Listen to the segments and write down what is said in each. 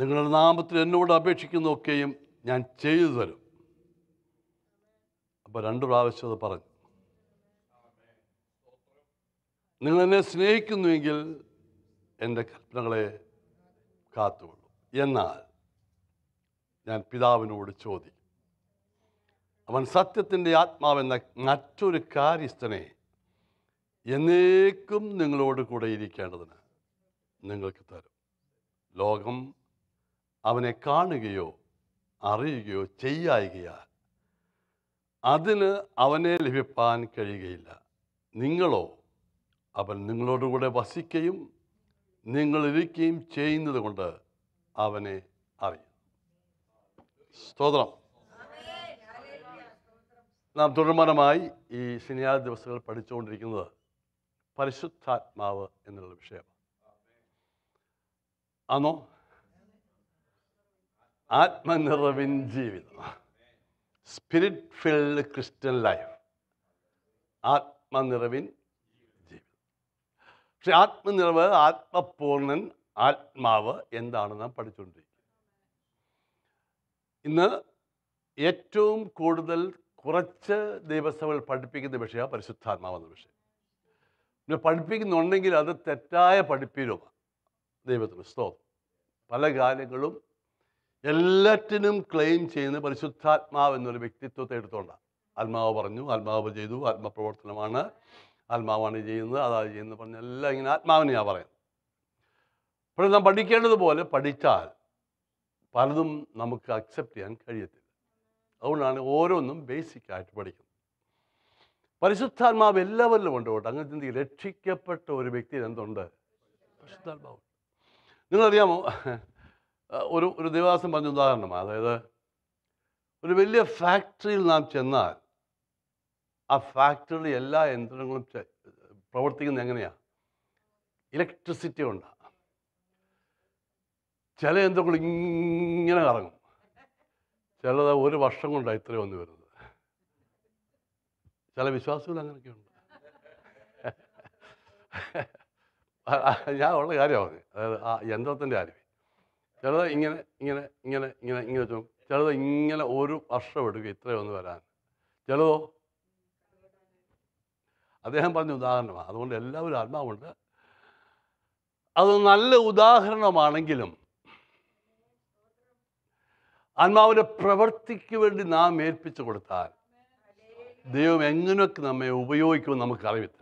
നിങ്ങളുടെ നാമത്തിൽ എന്നോട് അപേക്ഷിക്കുന്നതൊക്കെയും ഞാൻ ചെയ്തു തരും അപ്പോൾ രണ്ട് പ്രാവശ്യം അത് പറഞ്ഞു നിങ്ങൾ എന്നെ സ്നേഹിക്കുന്നുവെങ്കിൽ എൻ്റെ കൽപ്പനകളെ കാത്തുകൊള്ളു എന്നാൽ ഞാൻ പിതാവിനോട് ചോദിക്കും അവൻ സത്യത്തിൻ്റെ ആത്മാവെന്ന മറ്റൊരു കാര്യസ്ഥനെ എന്നേക്കും നിങ്ങളോട് കൂടെ ഇരിക്കേണ്ടതിന് നിങ്ങൾക്ക് തരും ലോകം അവനെ കാണുകയോ അറിയുകയോ ചെയ്യായികയാൽ അതിന് അവനെ ലഭിപ്പാൻ കഴിയുകയില്ല നിങ്ങളോ അവൻ നിങ്ങളോടുകൂടെ വസിക്കുകയും നിങ്ങളിരിക്കുകയും ചെയ്യുന്നത് കൊണ്ട് അവനെ അറിയും സ്തോത്രം നാം തുടർമാനമായി ഈ ശനിയാഴ്ച ദിവസങ്ങൾ പഠിച്ചുകൊണ്ടിരിക്കുന്നത് പരിശുദ്ധാത്മാവ് എന്നുള്ള വിഷയം ആണോ ആത്മനിറവിൻ ജീവിതം സ്പിരിറ്റ് ഫിൽഡ് ക്രിസ്ത്യൻ ലൈഫ് ആത്മനിറവിൻ ജീവിതം പക്ഷെ ആത്മനിറവ് ആത്മപൂർണൻ ആത്മാവ് എന്താണ് നാം പഠിച്ചുകൊണ്ടിരിക്കുന്നത് ഇന്ന് ഏറ്റവും കൂടുതൽ കുറച്ച് ദൈവസഭകൾ പഠിപ്പിക്കുന്ന വിഷയമാണ് പരിശുദ്ധാത്മാവ് എന്ന വിഷയം പിന്നെ പഠിപ്പിക്കുന്നുണ്ടെങ്കിൽ അത് തെറ്റായ പഠിപ്പീരുമാണ് ദൈവത്തിന് സ്തോത്രം പല കാര്യങ്ങളും എല്ലാറ്റിനും ക്ലെയിം ചെയ്യുന്ന പരിശുദ്ധാത്മാവ് എന്നൊരു വ്യക്തിത്വത്തെ എടുത്തുകൊണ്ടാണ് ആത്മാവ് പറഞ്ഞു ആത്മാവ് ചെയ്തു ആത്മപ്രവർത്തനമാണ് ആത്മാവാണ് ചെയ്യുന്നത് അതാണ് ചെയ്യുന്നത് പറഞ്ഞ എല്ലാം ഇങ്ങനെ ആത്മാവിനെയാണ് പറയുന്നത് അപ്പോൾ നാം പഠിക്കേണ്ടതുപോലെ പഠിച്ചാൽ പലതും നമുക്ക് അക്സെപ്റ്റ് ചെയ്യാൻ കഴിയത്തില്ല അതുകൊണ്ടാണ് ഓരോന്നും ബേസിക് ആയിട്ട് പഠിക്കുന്നത് പരിശുദ്ധാത്മാവ് എല്ലാവരിലും ഉണ്ട് കേട്ടോ അങ്ങനെ ചിന്തിക്കുക രക്ഷിക്കപ്പെട്ട ഒരു വ്യക്തിയിൽ എന്തുണ്ട് പരിശുദ്ധാത്മാവ് നിങ്ങളറിയാമോ ഒരു ഒരു ദേവാസം പറഞ്ഞ ഉദാഹരണമാണ് അതായത് ഒരു വലിയ ഫാക്ടറിയിൽ നാം ചെന്നാൽ ആ ഫാക്ടറിയിൽ എല്ലാ യന്ത്രങ്ങളും ചെ- പ്രവർത്തിക്കുന്നത് എങ്ങനെയാണ് ഇലക്ട്രിസിറ്റി ഉണ്ടാ ചില യന്ത്രങ്ങൾ ഇങ്ങനെ കറങ്ങും ചിലത് ഒരു വർഷം കൊണ്ടാണ് ഇത്രയും വന്ന് വരുന്നത് ചില വിശ്വാസികൾ അങ്ങനെയൊക്കെ ഉണ്ട് ആ- ആ, ഞാൻ ഉള്ള കാര്യമാണ് അതായത് ആ യന്ത്രത്തിൻ്റെ കാര്യം ചിലത് ഇങ്ങനെ ഇങ്ങനെ ഇങ്ങനെ ഇങ്ങനെ ഇങ്ങനെ വെച്ചു ചിലത് ഇങ്ങനെ ഒരു വർഷം എടുക്കും ഇത്രയും ഒന്ന് വരാൻ ചിലതോ അദ്ദേഹം പറഞ്ഞ ഉദാഹരണമാണ് അതുകൊണ്ട് എല്ലാവരും ആത്മാവുണ്ട് അത് നല്ല ഉദാഹരണമാണെങ്കിലും ആത്മാവിൻ്റെ പ്രവൃത്തിക്ക് വേണ്ടി നാം ഏൽപ്പിച്ചു കൊടുത്താൽ ദൈവം എങ്ങനെയൊക്കെ നമ്മെ ഉപയോഗിക്കുമെന്ന് നമുക്ക് അറിയത്തില്ല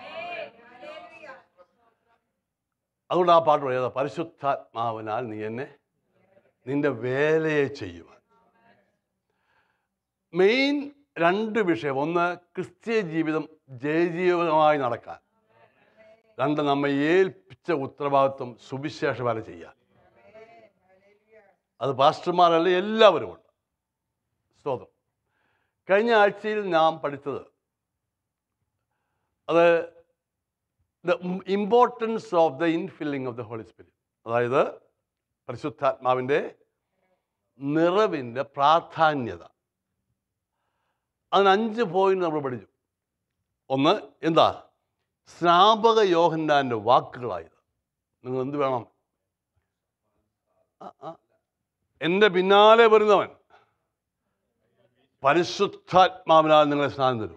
അതുകൊണ്ട് ആ പാട്ട് പറയുന്നത് പരിശുദ്ധാത്മാവിനാൽ നീ എന്നെ നിന്റെ വേലയെ ചെയ്യുവാൻ മെയിൻ രണ്ട് വിഷയം ഒന്ന് ക്രിസ്തീയ ജീവിതം ജയജീവിതമായി നടക്കാൻ രണ്ട് നമ്മെ ഏൽപ്പിച്ച ഉത്തരവാദിത്വം സുവിശേഷ വേല ചെയ്യാൻ അത് പാസ്റ്റർമാരല്ല എല്ലാവരും ഉണ്ട് സ്തോത്രം കഴിഞ്ഞ ആഴ്ചയിൽ നാം പഠിച്ചത് അത് the importance of the infilling of the Holy Spirit അതായത് പരിശുദ്ധാത്മാവിൻ്റെ നിറവിൻ്റെ പ്രാധാന്യത അതിന് അഞ്ച് പോയിന്റ് നമ്മൾ പഠിച്ചു ഒന്ന് എന്താ സ്നാപക യോഹന്നാൻ്റെ വാക്കുകളായത് നിങ്ങൾ എന്ത് വേണം ആ, ആ. എൻ്റെ പിന്നാലെ വരുന്നവൻ പരിശുദ്ധാത്മാവിനാൽ നിങ്ങളെ സ്നാനം തരും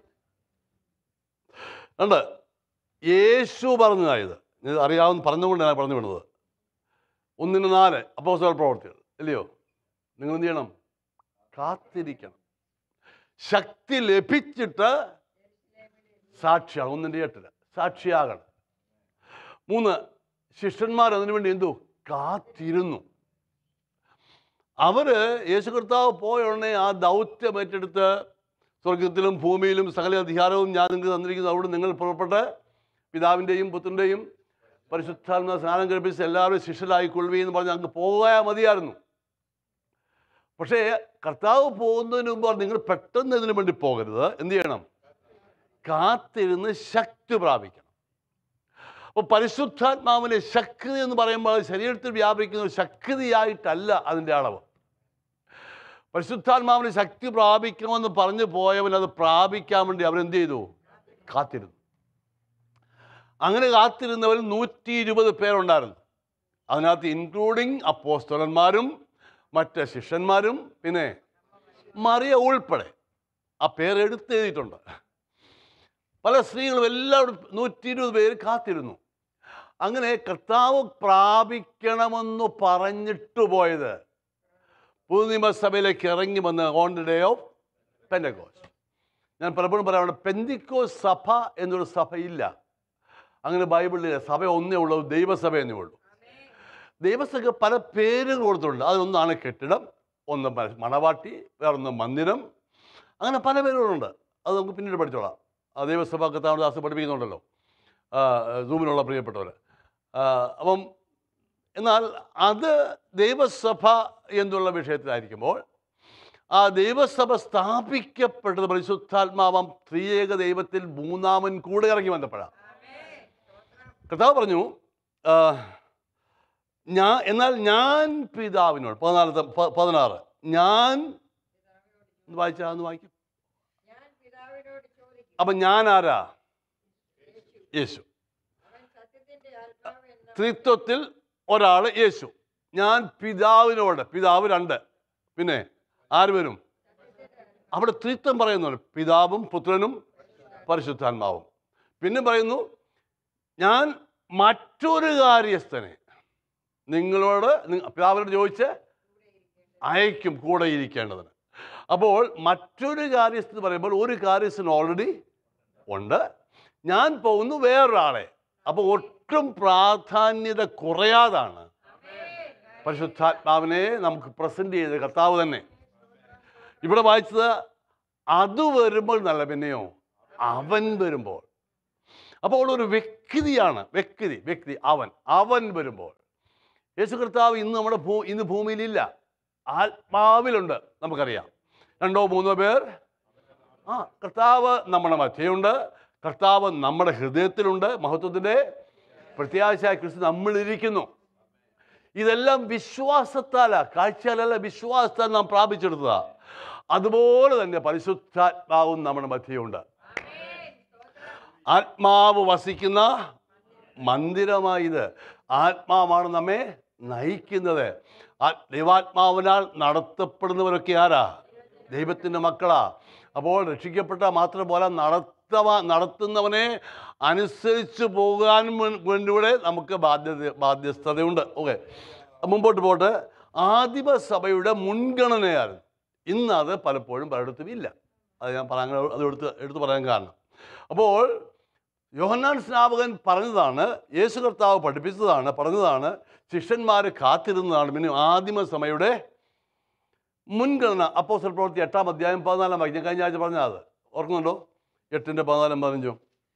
കണ്ട് യേശു പറഞ്ഞതായത് ഇത് അറിയാവുന്ന പറഞ്ഞുകൊണ്ട് ഞാൻ പറഞ്ഞു വിടുന്നത് ഒന്നിന് നാല് അപ്പോസ്തല പ്രവർത്തികൾ ഇല്ലയോ നിങ്ങൾ എന്ത് ചെയ്യണം കാത്തിരിക്കണം ശക്തി ലഭിച്ചിട്ട് സാക്ഷിയാണ് ഒന്നിൻ്റെ എട്ടില് സാക്ഷിയാകണം മൂന്ന് ശിഷ്യന്മാർ അതിനു വേണ്ടി എന്തോ കാത്തിരുന്നു അവര് യേശു കർത്താവ് പോയ ഉടനെ ആ ദൗത്യം ഏറ്റെടുത്ത് സ്വർഗത്തിലും ഭൂമിയിലും സകല അധികാരവും ഞാൻ നിങ്ങൾക്ക് തന്നിരിക്കുന്നു അവിടെ നിങ്ങൾ പുറപ്പെട്ട് പിതാവിൻ്റെയും പുത്രൻ്റെയും പരിശുദ്ധാത്മ സ്നാനം കഴിപ്പിച്ച് എല്ലാവരും ശിഷ്യരായിക്കൊള്ളുകയും എന്ന് പറഞ്ഞ് അങ്ങ് പോകാൻ മതിയായിരുന്നു പക്ഷേ കർത്താവ് പോകുന്നതിന് മുമ്പ് നിങ്ങൾ പെട്ടെന്ന് ഇതിനു വേണ്ടി പോകരുത് എന്ത് ചെയ്യണം കാത്തിരുന്ന് ശക്തി പ്രാപിക്കണം അപ്പോൾ പരിശുദ്ധാത്മാവിൻ്റെ ശക്തി എന്ന് പറയുമ്പോൾ അത് ശരീരത്തിൽ വ്യാപിക്കുന്ന ഒരു ശക്തിയായിട്ടല്ല അതിൻ്റെ അളവ് പരിശുദ്ധാത്മാവിന് ശക്തി പ്രാപിക്കണമെന്ന് പറഞ്ഞു പോയവൻ അത് പ്രാപിക്കാൻ വേണ്ടി അവരെന്ത് ചെയ്തു കാത്തിരുന്നു അങ്ങനെ കാത്തിരുന്നവരിൽ നൂറ്റി ഇരുപത് പേരുണ്ടായിരുന്നു അതിനകത്ത് ഇൻക്ലൂഡിങ് അപ്പോസ്തലന്മാരും മറ്റ് ശിഷ്യന്മാരും പിന്നെ മറിയ ഉൾപ്പെടെ ആ പേര് എടുത്തെഴുതിയിട്ടുണ്ട് പല സ്ത്രീകളും എല്ലാവരും നൂറ്റി ഇരുപത് പേര് കാത്തിരുന്നു അങ്ങനെ കർത്താവ് പ്രാപിക്കണമെന്ന് പറഞ്ഞിട്ട് പോയത് പുതുനിയമസഭയിലേക്ക് ഇറങ്ങി വന്ന് on the day of Pentecost ഞാൻ പലപ്പോഴും പറയാറുണ്ട് പെന്തിക്കോസ് സഭ എന്നൊരു സഭയില്ല അങ്ങനെ ബൈബിളിൽ സഭ ഒന്നേ ഉള്ളൂ ദൈവസഭ എന്നേ ഉള്ളൂ ദൈവസഭയ്ക്ക് പല പേരുകൾ കൊടുത്തിട്ടുണ്ട് അതിലൊന്നാണ് കെട്ടിടം ഒന്ന് മ- മണവാട്ടി വേറൊന്ന് മന്ദിരം അങ്ങനെ പല പേരുകളുണ്ട് അത് നമുക്ക് പിന്നീട് പഠിച്ചോളാം ആ ദൈവസഭ കത്താവ് ദാസ് പഠിപ്പിക്കുന്നുണ്ടല്ലോ ആ, സൂമിലുള്ള പ്രിയപ്പെട്ടവർ ആ, അപ്പം എന്നാൽ അത് ദൈവസഭ എന്നുള്ള വിഷയത്തിലായിരിക്കുമ്പോൾ ആ ദൈവസഭ സ്ഥാപിക്കപ്പെട്ടത് പരിശുദ്ധാത്മാവം ത്രിയേക ദൈവത്തിൽ മൂന്നാമൻ കൂടെ ഇറങ്ങി വന്നപ്പോഴാണ് കർത്താവ് പറഞ്ഞു ആ, ഞാൻ എന്നാൽ ഞാൻ പിതാവിനോട് പതിനാലത്തെ പ- പതിനാറ് ഞാൻ ഒന്ന് വായിച്ചാ ഒന്ന് വായിക്കും ഞാൻ പിതാവിനോട് ചോദിക്കും അപ്പം ഞാൻ ആരാ യേശു അവൻ സത്യത്തിന്റെ ആത്മാവ് എന്ന ത്രിത്വത്തിൽ ഒരാൾ യേശു ഞാൻ പിതാവിനോട് പിതാവ് രണ്ട് പിന്നെ ആര് വരും അവിടെ ത്രിത്വം പറയുന്നുണ്ട് പിതാവും പുത്രനും പരിശുദ്ധാത്മാവും പിന്നെ പറയുന്നു ഞാൻ മറ്റൊരു കാര്യസ്ഥനെ നിങ്ങളോട് നി- പിതാവിനോട് ചോദിച്ച് അയക്കും കൂടെ ഇരിക്കേണ്ടതിന് അപ്പോൾ മറ്റൊരു കാര്യസ്ഥൻ പറയുമ്പോൾ ഒരു കാര്യസ്ഥൻ ഓൾറെഡി ഉണ്ട് ഞാൻ പോകുന്നു വേറൊരാളെ അപ്പോൾ ഒട്ടും പ്രാധാന്യത കുറയാതാണ് പരിശുദ്ധാത്മാവിനെ നമുക്ക് പ്രസന്റ് ചെയ്ത കർത്താവ് തന്നെ ഇവിടെ വായിച്ചത് അത് വരുമ്പോൾ നല്ല പിന്നെയോ അവൻ വരുമ്പോൾ അപ്പോൾ ഒരു വ്യക്തിയാണ് വ്യക്തി വ്യക്തി അവൻ അവൻ വരുമ്പോൾ യേശു കർത്താവ് ഇന്ന് നമ്മുടെ ഭൂ ഇന്ന് ഭൂമിയിലില്ല ആത്മാവിലുണ്ട് നമുക്കറിയാം രണ്ടോ മൂന്നോ പേർ ആ കർത്താവ് നമ്മുടെ മധ്യയുണ്ട് കർത്താവ് നമ്മുടെ ഹൃദയത്തിലുണ്ട് മഹത്വത്തിൻ്റെ പ്രത്യാശ ക്രിസ്തു നമ്മളിരിക്കുന്നു ഇതെല്ലാം വിശ്വാസത്താലാ കാഴ്ചയാലല്ല വിശ്വാസത്താൽ നാം പ്രാപിച്ചെടുത്തതാ അതുപോലെ തന്നെ പരിശുദ്ധാത്മാവും നമ്മുടെ മധ്യയുണ്ട് ആത്മാവ് വസിക്കുന്ന മന്ദിരമായത് ആത്മാവാണ് നമ്മെ നയിക്കുന്നത് ആ ദൈവാത്മാവിനാൽ നടത്തപ്പെടുന്നവരൊക്കെ ആരാ ദൈവത്തിൻ്റെ മക്കളാ അപ്പോൾ രക്ഷിക്കപ്പെട്ട മാത്രം പോലെ നടത്തവ നടത്തുന്നവനെ അനുസരിച്ച് പോകാൻ വേ- വേണ്ടിയുടെ നമുക്ക് ബാധ്യത ബാധ്യസ്ഥതയുണ്ട് ഓക്കെ മുമ്പോട്ട് പോട്ട് ആദിമ സഭയുടെ മുൻഗണനയായിരുന്നു ഇന്ന് അത് പലപ്പോഴും പലയിടത്തും ഇല്ല അത് ഞാൻ പറയാൻ അത് എടുത്ത് എടുത്ത് പറയാൻ കാരണം അപ്പോൾ യോഹന്നാൻ സ്നാപകൻ പറഞ്ഞതാണ് യേശു കർത്താവ് പഠിപ്പിച്ചതാണ് പറഞ്ഞതാണ് ശിഷ്യന്മാർ കാത്തിരുന്നതാണ് പിന്നെ ആദിമ സമയുടെ മുൻഗണന അപ്പോസ്റ്റൽ പ്രവൃത്തി എട്ടാം അധ്യായം പതിനാലാം വാക്യം ഞാൻ കഴിഞ്ഞ ആഴ്ച പറഞ്ഞ അത് ഓർക്കുന്നുണ്ടോ എട്ടിൻ്റെ പതിനാലും പതിനഞ്ചും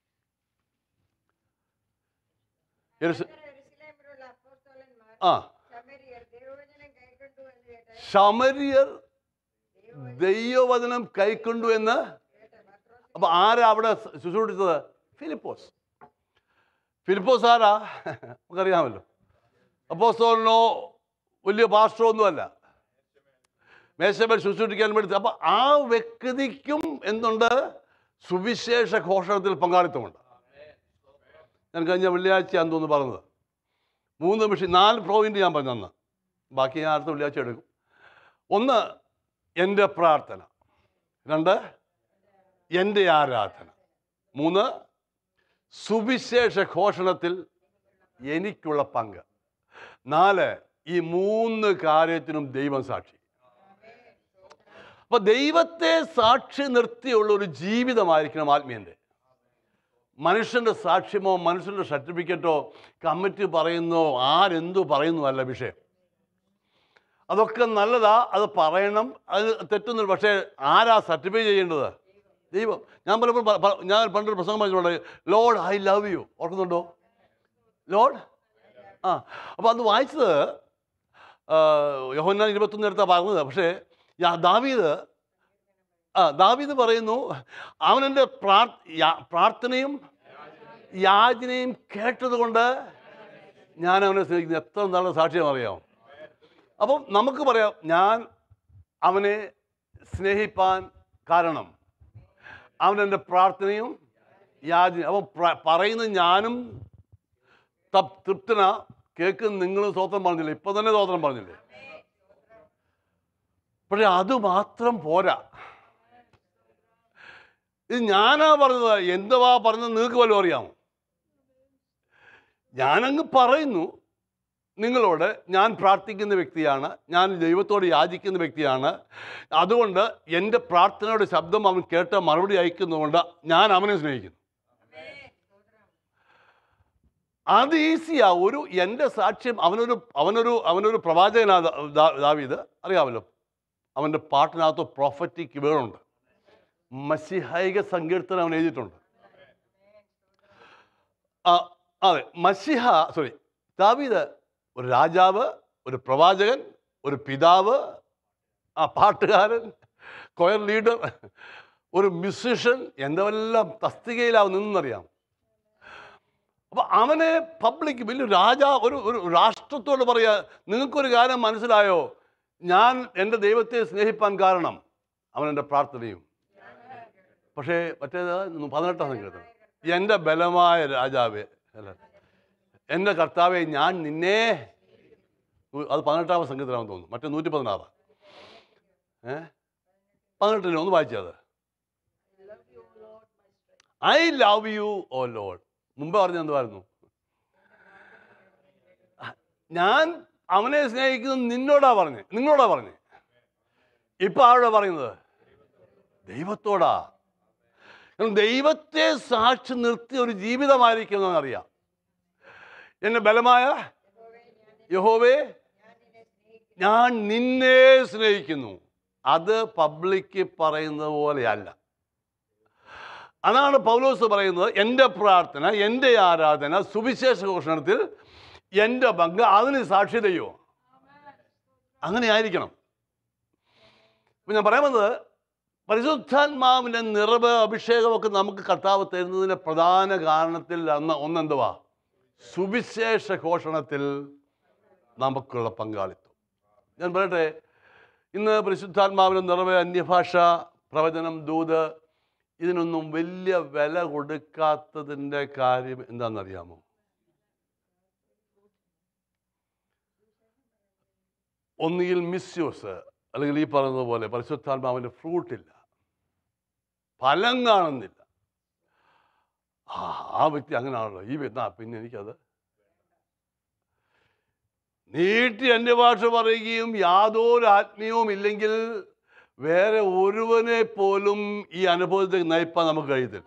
യെരുശ- യെരൂശലേമിലുള്ള അപ്പോസ്തലന്മാർ ആ ശമരിയർ ദൈവവചനം കൈക്കൊണ്ടു എന്ന് കേട്ട് ശമരിയർ ദൈവവചനം കൈക്കൊണ്ടു എന്ന് അപ്പൊ ആരാ അവിടെ ശുശ്രൂഷിച്ചത് ഫിലിപ്പോസ് ഫിലിപ്പോസ് ആരാ നമുക്കറിയാമല്ലോ അപ്പോസ്തോലിനോ വലിയ പാസ്റ്ററോ ഒന്നുമല്ല മേശമേൽ ശുശ്രൂഷിക്കാൻ വേണ്ടി അപ്പൊ ആ വ്യക്തിക്കും എന്തുണ്ട് സുവിശേഷ ഘോഷണത്തിൽ പങ്കാളിത്തമുണ്ട് ഞാൻ കഴിഞ്ഞ വെള്ളിയാഴ്ചയാന്ന് തോന്നുന്നു പറഞ്ഞത് മൂന്ന് വിഷയം നാല് പോയിന്റ് ഞാൻ പറഞ്ഞു തന്നു ബാക്കി ഞാൻ അടുത്ത വെള്ളിയാഴ്ച എടുക്കും ഒന്ന് എൻ്റെ പ്രാർത്ഥന രണ്ട് എൻ്റെ ആരാധന മൂന്ന് സുവിശേഷ ഘോഷണത്തിൽ എനിക്കുള്ള പങ്ക് നാല് ഈ മൂന്ന് കാര്യത്തിനും ദൈവം സാക്ഷി അപ്പൊ ദൈവത്തെ സാക്ഷി നിർത്തിയുള്ള ഒരു ജീവിതമായിരിക്കണം ആത്മീയൻ്റെ മനുഷ്യൻ്റെ സാക്ഷ്യമോ മനുഷ്യൻ്റെ സർട്ടിഫിക്കറ്റോ കമ്മിറ്റി പറയുന്നോ ആരെന്തു പറയുന്നു അല്ല വിഷയം അതൊക്കെ നല്ലതാ അത് പറയണം അത് തെറ്റുന്നില്ല പക്ഷേ ആരാ സർട്ടിഫൈ ചെയ്യേണ്ടത് ദൈവം ഞാൻ പലപ്പോഴും പ- പ- ഞാൻ പണ്ടൊരു പ്രസംഗം പറഞ്ഞിട്ടുണ്ട് ലോഡ് ഐ ലവ് യു ഓർക്കുന്നുണ്ടോ ലോഡ് ആ അപ്പോൾ അത് വായിച്ചത് യോഹന്നാൻ ഇരുപത്തൊന്ന് എടുത്താ പറഞ്ഞത് പക്ഷേ യാ- ദാവീദ് ആ ദാവീദ് പറയുന്നു അവനെൻ്റെ പ്രാർ യാ- പ്രാർത്ഥനയും യാചനയും കേട്ടതുകൊണ്ട് ഞാൻ അവനെ സ്നേഹിക്കുന്നു എത്ര നല്ല സാക്ഷ്യം അറിയാം അപ്പം നമുക്ക് പറയാം ഞാൻ അവനെ സ്നേഹിപ്പാൻ കാരണം അവൻ എൻ്റെ പ്രാർത്ഥനയും യാചന അവൻ പ്ര- പറയുന്ന ഞാനും തപ്- തൃപ്തന കേൾക്കുന്ന നിങ്ങളും സ്വോത്രം പറഞ്ഞില്ലേ ഇപ്പൊ തന്നെ സ്വോത്രം പറഞ്ഞില്ലേ പക്ഷെ അത് മാത്രം പോരാ ഇത് ഞാനാ പറഞ്ഞത് എന്തുവാ പറഞ്ഞത് നിങ്ങൾക്ക് വല്ലതും അറിയാമോ ഞാനങ്ങ് പറയുന്നു നിങ്ങളോട് ഞാൻ പ്രാർത്ഥിക്കുന്ന വ്യക്തിയാണ് ഞാൻ ദൈവത്തോട് യാചിക്കുന്ന വ്യക്തിയാണ് അതുകൊണ്ട് എൻ്റെ പ്രാർത്ഥനയുടെ ശബ്ദം അവൻ കേട്ട് മറുപടി അയക്കുന്നതുകൊണ്ട് ഞാൻ അവനെ സ്നേഹിക്കുന്നു അത് ഈസിയാ ഒരു എൻ്റെ സാക്ഷ്യം അവനൊരു അവനൊരു അവനൊരു പ്രവാചകനാ ദാ- ദാ- ദാവീദ് അറിയാമല്ലോ അവൻ്റെ പാട്ടിനകത്ത് പ്രോഫറ്റിക് വേണുണ്ട് മസിഹൈക സങ്കീർത്തനം അവൻ എഴുതിയിട്ടുണ്ട് ആ, അതെ മസിഹ സോറി ദാവീദ് ഒരു രാജാവ് ഒരു പ്രവാചകൻ ഒരു പിതാവ് ആ പാട്ടുകാരൻ കൊയർ ലീഡർ ഒരു മ്യൂസിഷ്യൻ എന്തെല്ലാം തസ്തികയിലാവും നിന്നറിയാം അപ്പൊ അവനെ പബ്ലിക് വലിയ രാജാ ഒരു ഒരു രാഷ്ട്രത്തോട് പറയാ നിങ്ങൾക്കൊരു കാര്യം മനസ്സിലായോ ഞാൻ എൻ്റെ ദൈവത്തെ സ്നേഹിപ്പാൻ കാരണം അവൻ എൻ്റെ പ്രാർത്ഥനയും പക്ഷേ മറ്റേത് പതിനെട്ടാം സങ്കീർത്തനം എൻ്റെ ബലമായ രാജാവേ അല്ല എൻ്റെ കർത്താവെ ഞാൻ നിന്നെ നൂ- അത് പതിനെട്ടാമത് സംഗീതമാണെന്ന് തോന്നുന്നു മറ്റേ നൂറ്റി പതിനാറ് ഏ പതിനെട്ടിന് ഒന്ന് വായിച്ചത് I love you oh Lord മുമ്പ് പറഞ്ഞ എന്തുവായിരുന്നു ഞാൻ അവനെ സ്നേഹിക്കുന്നത് നിന്നോടാ പറഞ്ഞ് നിങ്ങളോടാ പറഞ്ഞ് ഇപ്പൊ ആരോടാ പറയുന്നത് ദൈവത്തോടാ കാരണം ദൈവത്തെ സാക്ഷി നിർത്തിയ ഒരു ജീവിതമായിരിക്കും എന്നറിയാം എന്നെ ബലമായ യഹോവേ ഞാൻ നിന്നെ സ്നേഹിക്കുന്നു അത് പബ്ലിക്ക് പറയുന്നത് പോലെയല്ല അതാണ് പൗലോസ് പറയുന്നത് എൻ്റെ പ്രാർത്ഥന എൻ്റെ ആരാധന സുവിശേഷ ഘോഷണത്തിൽ എൻ്റെ പങ്ക് അതിന് സാക്ഷി ചെയ്യുമോ അങ്ങനെ ആയിരിക്കണം ഇപ്പം ഞാൻ പറയാൻ വന്നത് പരിശുദ്ധാത്മാവിൻ്റെ നിറവ് അഭിഷേകമൊക്കെ നമുക്ക് കർത്താവ് തരുന്നതിൻ്റെ പ്രധാന കാരണത്തിൽ അന്ന് ഒന്നെന്തുവാ സുവിശേഷ ഘോഷണത്തിൽ നമുക്കുള്ള പങ്കാളിത്തം ഞാൻ പറയട്ടെ ഇന്ന് പരിശുദ്ധാത്മാവിൻ്റെ നിറവ് അന്യഭാഷ പ്രവചനം ദൂത് ഇതിനൊന്നും വലിയ വില കൊടുക്കാത്തതിൻ്റെ കാര്യം എന്താണെന്നറിയാമോ ഒന്നുകിൽ മിസ്യൂസ് അല്ലെങ്കിൽ ഈ പറയുന്നത് പോലെ പരിശുദ്ധാത്മാവിൻ്റെ ഫ്രൂട്ടില്ല ഫലം കാണുന്നില്ല ആ ആ വ്യക്തി അങ്ങനെയാണല്ലോ ഈ വ്യക്തി ആ പിന്നെ എനിക്കത് നീട്ടി എൻ്റെ ഭാഷ പറയുകയും യാതൊരു ആത്മീയവും ഇല്ലെങ്കിൽ വേറെ ഒരുവനെ പോലും ഈ അനുഭവത്തിൽ നയിപ്പാൻ നമുക്ക് കഴിയത്തില്ല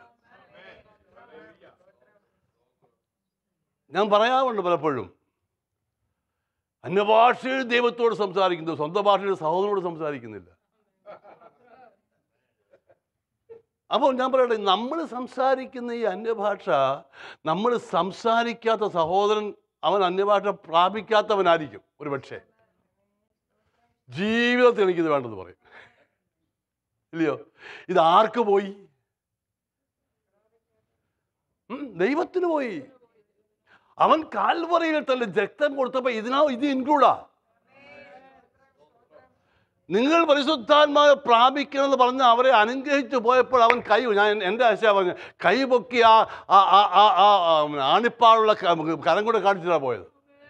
ഞാൻ പറയാറുണ്ട് പലപ്പോഴും അന്യഭാഷയിൽ ദൈവത്തോട് സംസാരിക്കുന്നു സ്വന്തം ഭാഷയിൽ സഹോദരനോട് സംസാരിക്കുന്നില്ല അപ്പോൾ ഞാൻ പറയട്ടെ നമ്മൾ സംസാരിക്കുന്ന ഈ അന്യഭാഷ നമ്മൾ സംസാരിക്കാത്ത സഹോദരൻ അവൻ അന്യഭാഷ പ്രാപിക്കാത്തവനായിരിക്കും ഒരു പക്ഷേ ജീവിതത്തിൽ എനിക്കിത് വേണ്ടെന്ന് പറയും ഇല്ലയോ ഇത് ആർക്ക് പോയി ഉം, ദൈവത്തിന് പോയി അവൻ കാൽവറയിൽ തന്നെ രക്തം കൊടുത്തപ്പോ ഇതിനാ ഇത് ഇൻക്ലൂഡാ നിങ്ങൾ പരിശുദ്ധാത്മാവ് പ്രാപിക്കണമെന്ന് പറഞ്ഞ് അവരെ അനുഗ്രഹിച്ചു പോയപ്പോൾ അവൻ കൈ ഞാൻ എൻ്റെ ആശയ പറഞ്ഞു കൈ പൊക്കി ആ ആ ആ ആ ആ ആ ആണിപ്പാടുള്ള ക- കരം കൂടെ കാണിച്ചിട്ടാ പോയത്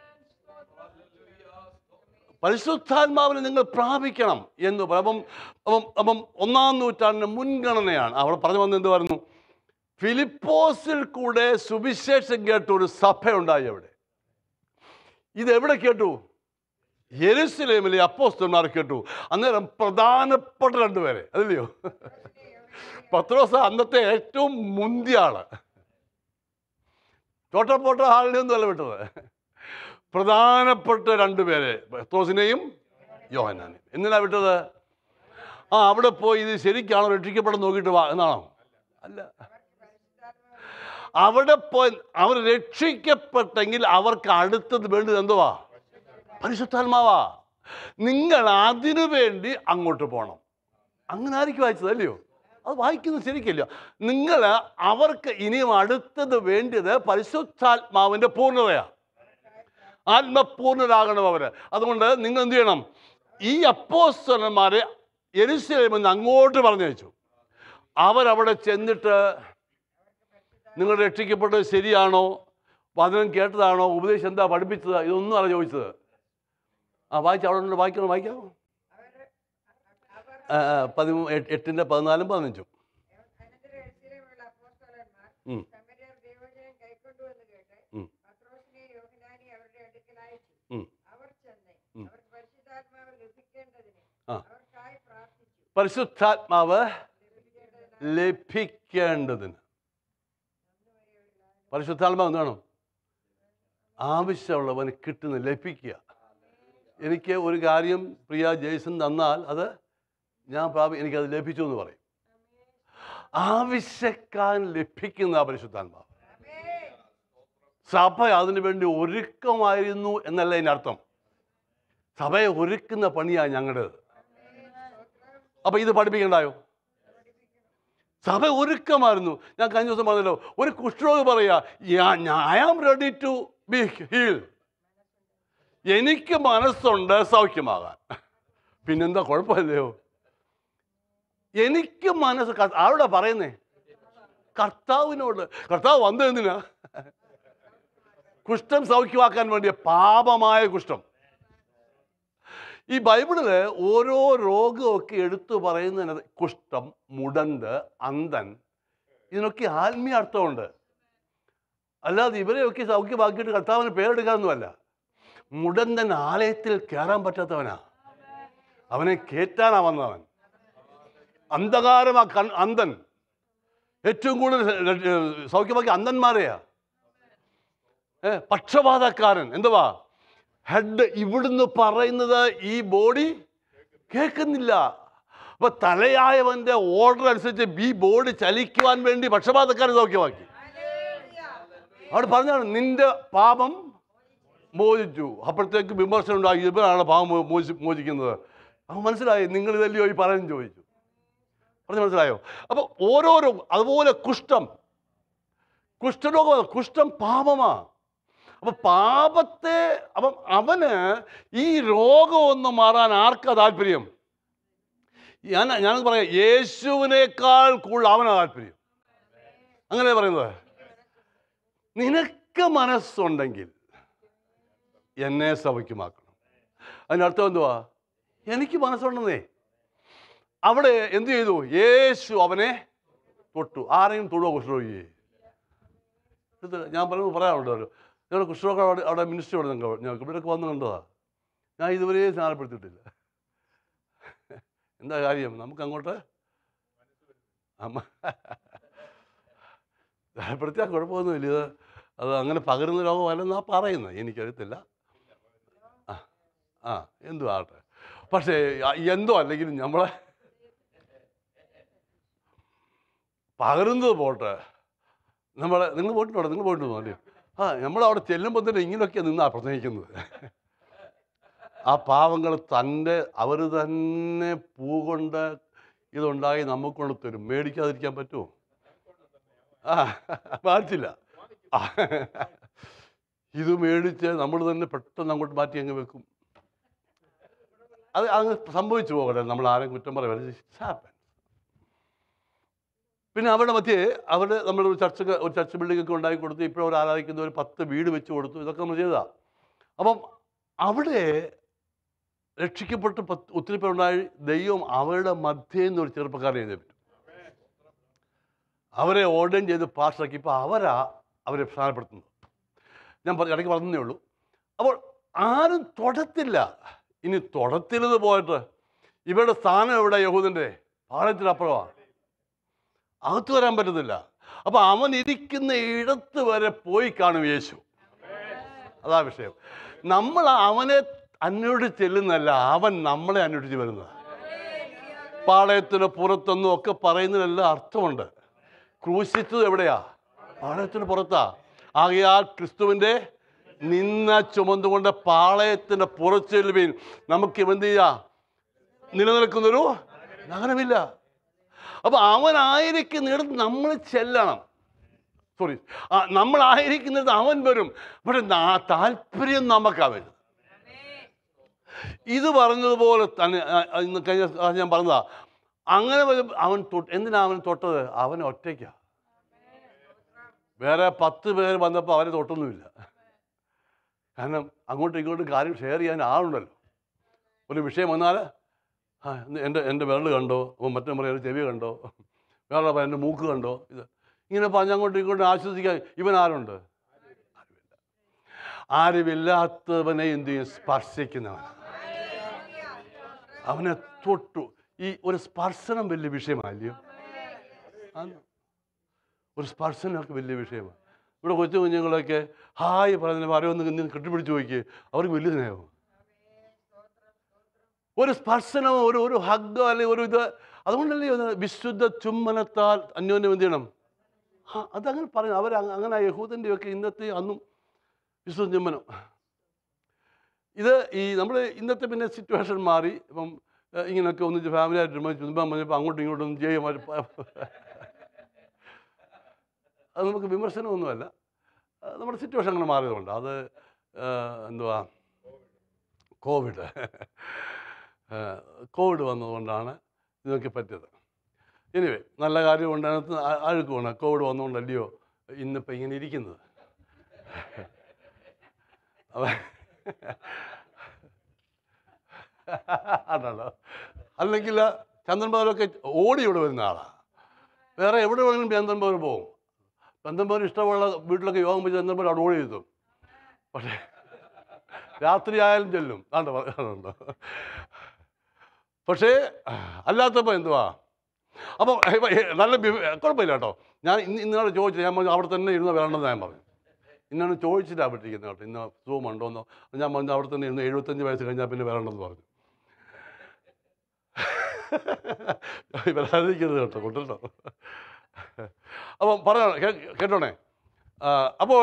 പരിശുദ്ധാത്മാവിനെ നിങ്ങൾ പ്രാപിക്കണം എന്ന് പറ- അപ്പം അപ്പം അപ്പം ഒന്നാം നൂറ്റാണ്ടിന് മുൻഗണനയാണ് അവിടെ പറഞ്ഞു വന്നത് എന്ത് പറഞ്ഞു ഫിലിപ്പോസിൽ കൂടെ സുവിശേഷം കേട്ട ഒരു സഭയുണ്ടായി അവിടെ ഇത് എവിടെ കേട്ടു യെരുസലേമിലെ അപ്പോസ്തന്മാർ കേട്ടു അന്നേരം പ്രധാനപ്പെട്ട രണ്ടുപേരെ അതല്ലയോ പത്രോസ അന്നത്തെ ഏറ്റവും മുന്തിയ ആള് ചോട്ടപ്പോട്ട ഹാളിനെ ഒന്നും അല്ല വിട്ടത് പ്രധാനപ്പെട്ട രണ്ടുപേരെ പത്രോസിനെയും യോഹനാനെയും എന്തിനാ വിട്ടത് ആ അവിടെ പോയി ഇത് ശരിക്കാണോ രക്ഷിക്കപ്പെടാൻ നോക്കിയിട്ട് വാ എന്നാണോ അല്ല അവിടെ പോയി അവർ രക്ഷിക്കപ്പെട്ടെങ്കിൽ അവർക്ക് അടുത്തത് വേണ്ടത് എന്തുവാ പരിശുദ്ധാത്മാവാ നിങ്ങൾ അതിനു വേണ്ടി അങ്ങോട്ട് പോകണം അങ്ങനെ ആയിരിക്കും വായിച്ചത് അല്ലയോ അത് വായിക്കുന്നത് ശരിക്കില്ല നിങ്ങൾ അവർക്ക് ഇനിയും അടുത്തത് വേണ്ടത് പരിശുദ്ധാത്മാവിൻ്റെ പൂർണ്ണതയാണ് ആത്മപൂർണ്ണരാകണം അവർ അതുകൊണ്ട് നിങ്ങൾ എന്ത് ചെയ്യണം ഈ അപ്പോസ്തലന്മാരെ എരുസലേമിൽ നിന്ന് അങ്ങോട്ട് പറഞ്ഞയച്ചു അവരവിടെ ചെന്നിട്ട് നിങ്ങൾ രക്ഷിക്കപ്പെട്ടത് ശരിയാണോ വചനം കേട്ടതാണോ ഉപദേശം എന്താ പഠിപ്പിച്ചത് ഇതൊന്നും അല്ല ചോദിച്ചത് ആ വായിച്ച അവിടെ ഉണ്ട് വായിക്കണം വായിക്കാം അവര് അവർ ആ, ആ, പതിമൂ എട്ട്- എട്ടിൻ്റെ പതിനാലും പതിനഞ്ചും അനന്തരം എരുസലേമിലുള്ള അപ്പോസ്തലന്മാർ ഉം. സമര്യർ ദൈവവചനം കൈക്കൊണ്ടു എന്ന് കേട്ട് ഉം. പത്രോസിനെ യോഹനാനെ അവരുടെ അടുക്കൽ അയച്ചു ഉം. അവർ ചെന്ന് ഉം. അവർക്ക് പരിശുദ്ധാത്മാവ് ലഭിക്കേണ്ടതിന് ആ. അവർക്കായി പ്രാർത്ഥിച്ചു പരിശുദ്ധാത്മാവ് ലഭിക്കേണ്ടതിന് ലഭിക്കേണ്ടതിന് പരിശുദ്ധാത്മാവ് എന്താണ് ആവശ്യമുള്ളവന് കിട്ടുന്ന ലഭിക്കുക എനിക്ക് ഒരു കാര്യം പ്രിയ ജയ്സൺ തന്നാൽ അത് ഞാൻ പ്രാപി എനിക്കത് ലഭിച്ചു എന്ന് പറയും ആവശ്യക്കാരൻ ലഭിക്കുന്ന ആ പരിശുദ്ധാത്മാവ് സഭ അതിനു വേണ്ടി ഒരുക്കമായിരുന്നു എന്നല്ല അതിൻ്റെ അർത്ഥം സഭയെ ഒരുക്കുന്ന പണിയാണ് ഞങ്ങളുടേത് അപ്പൊ ഇത് പഠിപ്പിക്കണ്ടായോ സഭ ഒരുക്കമായിരുന്നു ഞാൻ കഴിഞ്ഞ ദിവസം പറഞ്ഞല്ലോ ഒരു കുഷ്ഠരോഗി പറയാ I am ready to be heal എനിക്ക് മനസ്സുണ്ട് സൗഖ്യമാകാൻ പിന്നെന്താ കുഴപ്പമില്ലയോ എനിക്ക് മനസ്സ് ക- ആരോടാ പറയുന്നേ കർത്താവിനോട് കർത്താവ് വന്നതെന്തിനാ കുഷ്ഠം സൗഖ്യമാക്കാൻ വേണ്ടിയ പാപമായ കുഷ്ഠം ഈ ബൈബിളില് ഓരോ രോഗമൊക്കെ എടുത്തു പറയുന്നതിന് കുഷ്ഠം മുടന്ത് അന്തൻ ഇതിനൊക്കെ ആത്മീയ അർത്ഥമുണ്ട് അല്ലാതെ ഇവരെയൊക്കെ സൗഖ്യമാക്കിയിട്ട് കർത്താവിന് പേരെടുക്കാനൊന്നുമല്ല മുടന്തൻ ആലയത്തിൽ കയറാൻ പറ്റാത്തവനാ അവനെ കേറ്റാനാ വന്നവൻ അന്ധകാരമാ കൺ അന്തൻ ഏറ്റവും കൂടുതൽ സൗഖ്യമാക്കിയ അന്തന്മാരെയാ ഏ പക്ഷപാതക്കാരൻ എന്തുവാ ഹെഡ് ഇവിടുന്ന് പറയുന്നത് ഈ ബോഡി കേൾക്കുന്നില്ല അപ്പൊ തലയായവന്റെ ഓർഡർ അനുസരിച്ച് ഈ ബോഡി ചലിക്കുവാൻ വേണ്ടി പക്ഷപാതക്കാരൻ സൗഖ്യമാക്കി അവിടെ പറഞ്ഞാണ് നിന്റെ പാപം മോചിച്ചു അപ്പോഴത്തേക്ക് വിമർശനം ഉണ്ടായി ഇവരാണ് പാപം മോ- മോചി മോചിക്കുന്നത് അവൻ മനസ്സിലായി നിങ്ങൾ ഇതല്ലയോ ഈ പറയാൻ ചോദിച്ചു പറഞ്ഞു മനസ്സിലായോ അപ്പൊ ഓരോരോ അതുപോലെ കുഷ്ഠം കുഷ്ഠരോഗം കുഷ്ഠം പാപമാ അപ്പൊ പാപത്തെ അപ്പം അവന് ഈ രോഗം ഒന്ന് മാറാൻ ആർക്കാ താല്പര്യം ഞാൻ ഞാനത് പറയാം യേശുവിനേക്കാൾ കൂടുതൽ അവനാ താല്പര്യം അങ്ങനെ പറയുന്നത് നിനക്ക് മനസ്സുണ്ടെങ്കിൽ എന്നെ സൗഖ്യമാക്കണം അതിനർത്ഥം എന്തുവാ എനിക്ക് മനസ്സുണ്ടെന്നേ അവിടെ എന്തു ചെയ്തു യേശു അവനെ തൊട്ടു ആരെയും തൊടുവോ കുഷ്ഠരോഗിയെ ഇത് ഞാൻ പറയുമ്പോൾ പറയാറുണ്ടല്ലോ ഞങ്ങളുടെ കുഷ്ഠരോഗം അവിടെ അവിടെ മിനിസ്റ്റർ അവിടെ ഞങ്ങൾ ഞങ്ങൾക്ക് ഇവിടെയൊക്കെ വന്ന് കണ്ടതാ ഞാൻ ഇതുവരെ സ്നാനപ്പെടുത്തിയിട്ടില്ല എന്താ കാര്യം നമുക്ക് അങ്ങോട്ട് അമ്മ സ്നാനപ്പെടുത്തിയാൽ കുഴപ്പമൊന്നുമില്ല ഇത് അത് അങ്ങനെ പകരുന്ന രോഗമല്ലെന്നാ പറയുന്നത് എനിക്കറിയത്തില്ല ആ ആ എന്തു ആട്ടെ പക്ഷേ ആ- എന്തോ അല്ലെങ്കിലും നമ്മളെ പകരുന്നത് പോട്ടെ നമ്മളെ നിങ്ങൾ പോയിട്ടുണ്ടോ നിങ്ങൾ പോയിട്ടുണ്ടോ അല്ലേ ആ നമ്മളവിടെ ചെല്ലുമ്പോൾ തന്നെ ഇങ്ങനെയൊക്കെയാണ് നിന്നാ പ്രസംഗിക്കുന്നത് ആ പാവങ്ങൾ തൻ്റെ അവർ തന്നെ പൂ കൊണ്ട് ഇതുണ്ടായി നമുക്ക് കൊണ്ട് തരും മേടിക്കാതിരിക്കാൻ പറ്റുമോ ആ പാടില്ല ആ, ഇത് മേടിച്ച് നമ്മൾ തന്നെ പെട്ടെന്ന് അങ്ങോട്ട് മാറ്റി അങ്ങ് വെക്കും അത് അങ്ങ് സംഭവിച്ചു പോകട്ടെ നമ്മൾ ആരെയും കുറ്റം പറയാൻ പിന്നെ അവരുടെ മധ്യേ അവിടെ നമ്മൾ ഒരു ചർച്ച ഒരു ചർച്ച് ബിൽഡിംഗ് ഒക്കെ ഉണ്ടാക്കി കൊടുത്തു ഇപ്പോൾ അവർ ആരാധിക്കുന്ന ഒരു പത്ത് വീട് വെച്ച് കൊടുത്തു ഇതൊക്കെ നമ്മൾ ചെയ്തതാ അപ്പം അവിടെ രക്ഷിക്കപ്പെട്ട് പത്ത് ഒത്തിരി പേരുണ്ടായി ദൈവം അവരുടെ മധ്യേ നിന്ന് ഒരു ചെറുപ്പക്കാരനെ എഴുന്നേറ്റു അവരെ ഓർഡൻ ചെയ്ത് പാസ്സാക്കി ഇപ്പോൾ അവരാ അവരെ സ്ഥാനപ്പെടുത്തുന്നത് ഞാൻ പറ- ഇടയ്ക്ക് പറഞ്ഞതേ ഉള്ളൂ അപ്പോൾ ആരും തൊടത്തില്ല ഇനി തൊടത്തിരുത് പോയിട്ട് ഇവരുടെ സ്ഥാനം എവിടെ യഹൂദൻ്റെ പാളയത്തിനപ്പുറമാണ് അകത്ത് വരാൻ പറ്റത്തില്ല അപ്പൊ അവൻ ഇരിക്കുന്ന ഇടത്ത് വരെ പോയി കാണും യേശു അതാ വിഷയം നമ്മൾ അവനെ അന്വേഷിച്ച് ചെല്ലുന്നല്ല അവൻ നമ്മളെ അന്വേഷിച്ച് വരുന്നത് പാളയത്തിന് പുറത്തൊന്നും ഒക്കെ പറയുന്നതിനെല്ലാം അർത്ഥമുണ്ട് ക്രൂശിച്ചത് എവിടെയാ പാളയത്തിന് പുറത്താ ആകയാൽ ക്രിസ്തുവിന്റെ നിന്ന ചുമന്നുകൊണ്ട് പാളയത്തിന്റെ പുറത്ത് ചെല്ലുവീൻ നമുക്ക് എന്ത് ചെയ്യാ നിലനിൽക്കുന്നൊരു നഗരമില്ല അപ്പൊ അവനായിരിക്കുന്നിടത്ത് നമ്മൾ ചെല്ലണം സോറി നമ്മളായിരിക്കുന്നിടത്ത് അവൻ വരും പക്ഷെ നാ- താല്പര്യം നമുക്കാ വരുന്നത് ഇത് പറഞ്ഞതുപോലെ തന്നെ ആ, ആ, ഇന്ന് കഴിഞ്ഞ ക്ലാസ് ഞാൻ പറഞ്ഞതാ അങ്ങനെ വരും അവൻ തൊട്ട് എന്തിനാ അവൻ തൊട്ടത് അവൻ ഒറ്റയ്ക്കാ വേറെ പത്ത് പേര് വന്നപ്പോൾ അവരെ തൊട്ടൊന്നുമില്ല കാരണം അങ്ങോട്ടും ഇങ്ങോട്ടും കാര്യം ഷെയർ ചെയ്യാൻ ആളുണ്ടല്ലോ ഒരു വിഷയം വന്നാൽ ആ ഇന്ന് എൻ്റെ എൻ്റെ വിരൽ കണ്ടോ അപ്പോൾ മറ്റേ പറയാൻ ചെവി കണ്ടോ വേറെ പറയാൻ എൻ്റെ മൂക്ക് കണ്ടോ ഇത് ഇങ്ങനെ പറഞ്ഞ് അങ്ങോട്ടും ഇങ്ങോട്ടും ആശ്വസിക്കാൻ ഇവൻ ആരുണ്ട് ആരുമില്ലാത്തവനെ എന്ത് ചെയ്യും സ്പർശിക്കുന്നവൻ അവനെ തൊട്ടു ഈ ഒരു സ്പർശനം വലിയ വിഷയമാല്ലയോ ആന്ന്. ഒരു സ്പർശനമൊക്കെ വലിയ വിഷയമാണ് ഇവിടെ കൊച്ചു കുഞ്ഞുങ്ങളൊക്കെ ഹായ് പറഞ്ഞ ആരൊന്ന് നിന്ന് കെട്ടിപ്പിടിച്ച് നോക്കി അവർക്ക് വലിയ സ്നേഹം ഒരു സ്പർശനമോ ഒരു ഒരു ഹഗ്ഗോ അല്ലെങ്കിൽ ഒരു ഇത് അതുകൊണ്ടല്ലേ ഇത് വിശുദ്ധ ചുമ്മനത്താൽ അന്യോന്യം എന്ത് ചെയ്യണം ആ അതങ്ങനെ പറയും അവർ അങ്ങനെ യഹൂദൻ്റെയൊക്കെ ഇന്നത്തെ അന്നും വിശുദ്ധ ചുമ്മനം ഇത് ഈ നമ്മൾ ഇന്നത്തെ പിന്നെ സിറ്റുവേഷൻ മാറി ഇപ്പം ഏഹ്, ഇങ്ങനെയൊക്കെ ഒന്നിച്ച് ഫാമിലി ആയിട്ട് ഇരുന്ന് ചുമ്മാ പറഞ്ഞപ്പോൾ അങ്ങോട്ടും ഇങ്ങോട്ടും ഒന്നും ചെയ്യാൻ അത് നമുക്ക് വിമർശനമൊന്നുമല്ല അത് നമ്മുടെ സിറ്റുവേഷൻ അങ്ങനെ മാറിയതുകൊണ്ട് അത് ഏഹ്, എന്തുവാ കോവിഡ് ഏഹ്, കോവിഡ് വന്നതുകൊണ്ടാണ് ഇതൊക്കെ പറ്റിയത് എനിവേ നല്ല കാര്യമുണ്ട് അതിനകത്ത് ആ- അഴുക്കുമാണ് കോവിഡ് വന്നുകൊണ്ടല്ലയോ ഇന്നിപ്പോൾ ഇങ്ങനെ ഇരിക്കുന്നത് അവ ആണല്ലോ അല്ലെങ്കിൽ ചന്ദ്രൻപവരൊക്കെ ഓടി ഇവിടെ വരുന്ന ആളാണ് വേറെ എവിടെ വേണമെങ്കിലും ചന്ദ്രൻപവർ പോകും ചന്ദ്രൻപവർ ഇഷ്ടമുള്ള വീട്ടിലൊക്കെ യോഗം വെച്ച് ചന്ദ്രൻപവർ അവിടെ ഓടി എത്തും പക്ഷേ രാത്രി ആയാലും ചെല്ലും ആണ്ടോ പറയുന്നുണ്ടോ പക്ഷേ അല്ലാത്തപ്പോൾ എന്തുവാ അപ്പോൾ നല്ല ബി- കുഴപ്പമില്ല കേട്ടോ ഞാൻ ഇന്ന് ഇന്നോട് ചോദിച്ചു ഞാൻ പറഞ്ഞു അവിടെ തന്നെ ഇരുന്ന് വരണമെന്ന് ഞാൻ പറഞ്ഞു ഇന്നാണ് ചോദിച്ചിട്ടാണ് പറ്റിയിരിക്കുന്നത് കേട്ടോ ഇന്ന് സൂം ഉണ്ടോന്നോ ഞാൻ പറഞ്ഞു അവിടെ തന്നെ ഇരുന്ന് എഴുപത്തഞ്ച് വയസ്സ് കഴിഞ്ഞാൽ പിന്നെ വരണമെന്ന് പറഞ്ഞു വരാതിരിക്കരുത് കേട്ടോ കൊണ്ടല്ലോ അപ്പം പറഞ്ഞോ കേ- കേട്ടോണേ ആ, അപ്പോൾ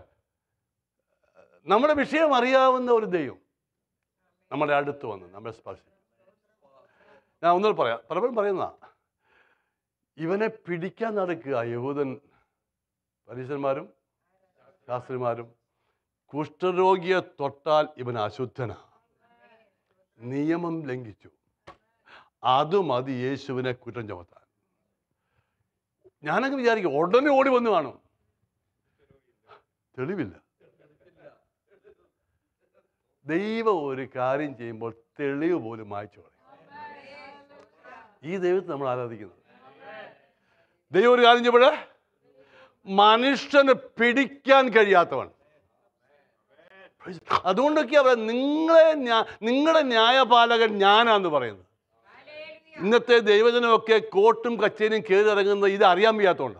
നമ്മുടെ വിഷയം അറിയാവുന്ന ഒരു ദൈവം നമ്മുടെ അടുത്ത് വന്ന് നമ്മളെ സ്പർശിക്കും ഞാൻ ഒന്നുകൂടെ പറയാം പലപ്പോഴും പറയുന്ന ഇവനെ പിടിക്കാൻ നടക്കുക യഹൂദൻ പരീശന്മാരും ശാസ്ത്രിമാരും കുഷ്ഠരോഗിയെ തൊട്ടാൽ ഇവൻ അശുദ്ധനാ നിയമം ലംഘിച്ചു അത് മതി യേശുവിനെ കുറ്റം ചുമത്താൻ ഞാനങ്ങ് വിചാരിക്കും ഉടനെ ഓടി വന്നു കാണും തെളിവില്ല ദൈവം ഒരു കാര്യം ചെയ്യുമ്പോൾ തെളിവ് പോലും മായ്ച്ചു കളയും ഈ ദൈവത്തെ നമ്മൾ ആരാധിക്കുന്നത് ദൈവം ഒരു കാര്യം ചെയ്യുമ്പോൾ മനുഷ്യന് പിടിക്കാൻ കഴിയാത്തവൻ അതുകൊണ്ടൊക്കെയാ പറയുന്നത് നിങ്ങളെ ന്യാ- നിങ്ങളുടെ ന്യായപാലകൻ ഞാനാന്ന് പറയുന്നത് ഇന്നത്തെ ദൈവജനമൊക്കെ കോട്ടും കച്ചേരിയും കയറി ഇറങ്ങുന്നത് ഇത് അറിയാൻ വയ്യാത്തതുകൊണ്ടാണ്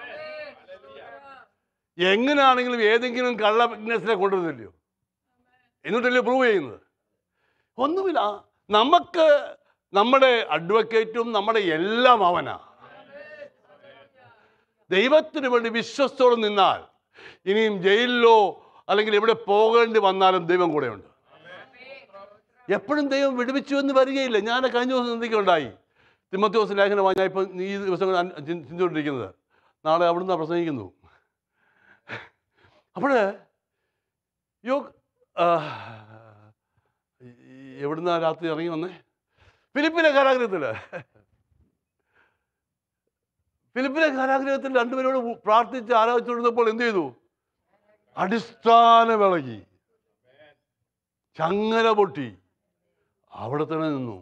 എങ്ങനെയാണെങ്കിലും ഏതെങ്കിലും കള്ള വിറ്റ്നസിനെ കൊണ്ടുവന്നില്ലയോ എന്നിട്ടല്ലേ പ്രൂവ് ചെയ്യുന്നത് ഒന്നുമില്ല നമുക്ക് നമ്മുടെ അഡ്വക്കേറ്റും നമ്മുടെ എല്ലാം അവനാ ദൈവത്തിന് വേണ്ടി വിശ്വസ്തോടെ നിന്നാൽ ഇനിയും ജയിലിലോ അല്ലെങ്കിൽ എവിടെ പോകേണ്ടി വന്നാലും ദൈവം കൂടെയുണ്ട് എപ്പോഴും ദൈവം വിടുവിച്ചു എന്ന് വരികയില്ല ഞാൻ കഴിഞ്ഞ ദിവസം ചിന്തിക്കുകയുണ്ടായി തിമ്മത്തോസ് ലേഖനം ഞാൻ ഇപ്പം ഈ ദിവസങ്ങൾ ചിന്തിച്ചുകൊണ്ടിരിക്കുന്നത് നാളെ അവിടുന്ന് പ്രസംഗിക്കുന്നു അപ്പോൾ യോ എവിടുന്ന രാത്രി ഇറങ്ങി വന്നേ ഫിലിപ്പിലെ കാരാഗ്രഹത്തിൽ ഫിലിപ്പിലെ കാരാഗ്രഹത്തിൽ രണ്ടുപേരോട് പ്രാർത്ഥിച്ച് ആലോചിച്ചുകൊണ്ടിരുന്നപ്പോൾ എന്ത് ചെയ്തു അടിസ്ഥാന വിളകി ചങ്ങല പൊട്ടി അവിടെ തന്നെ നിന്നു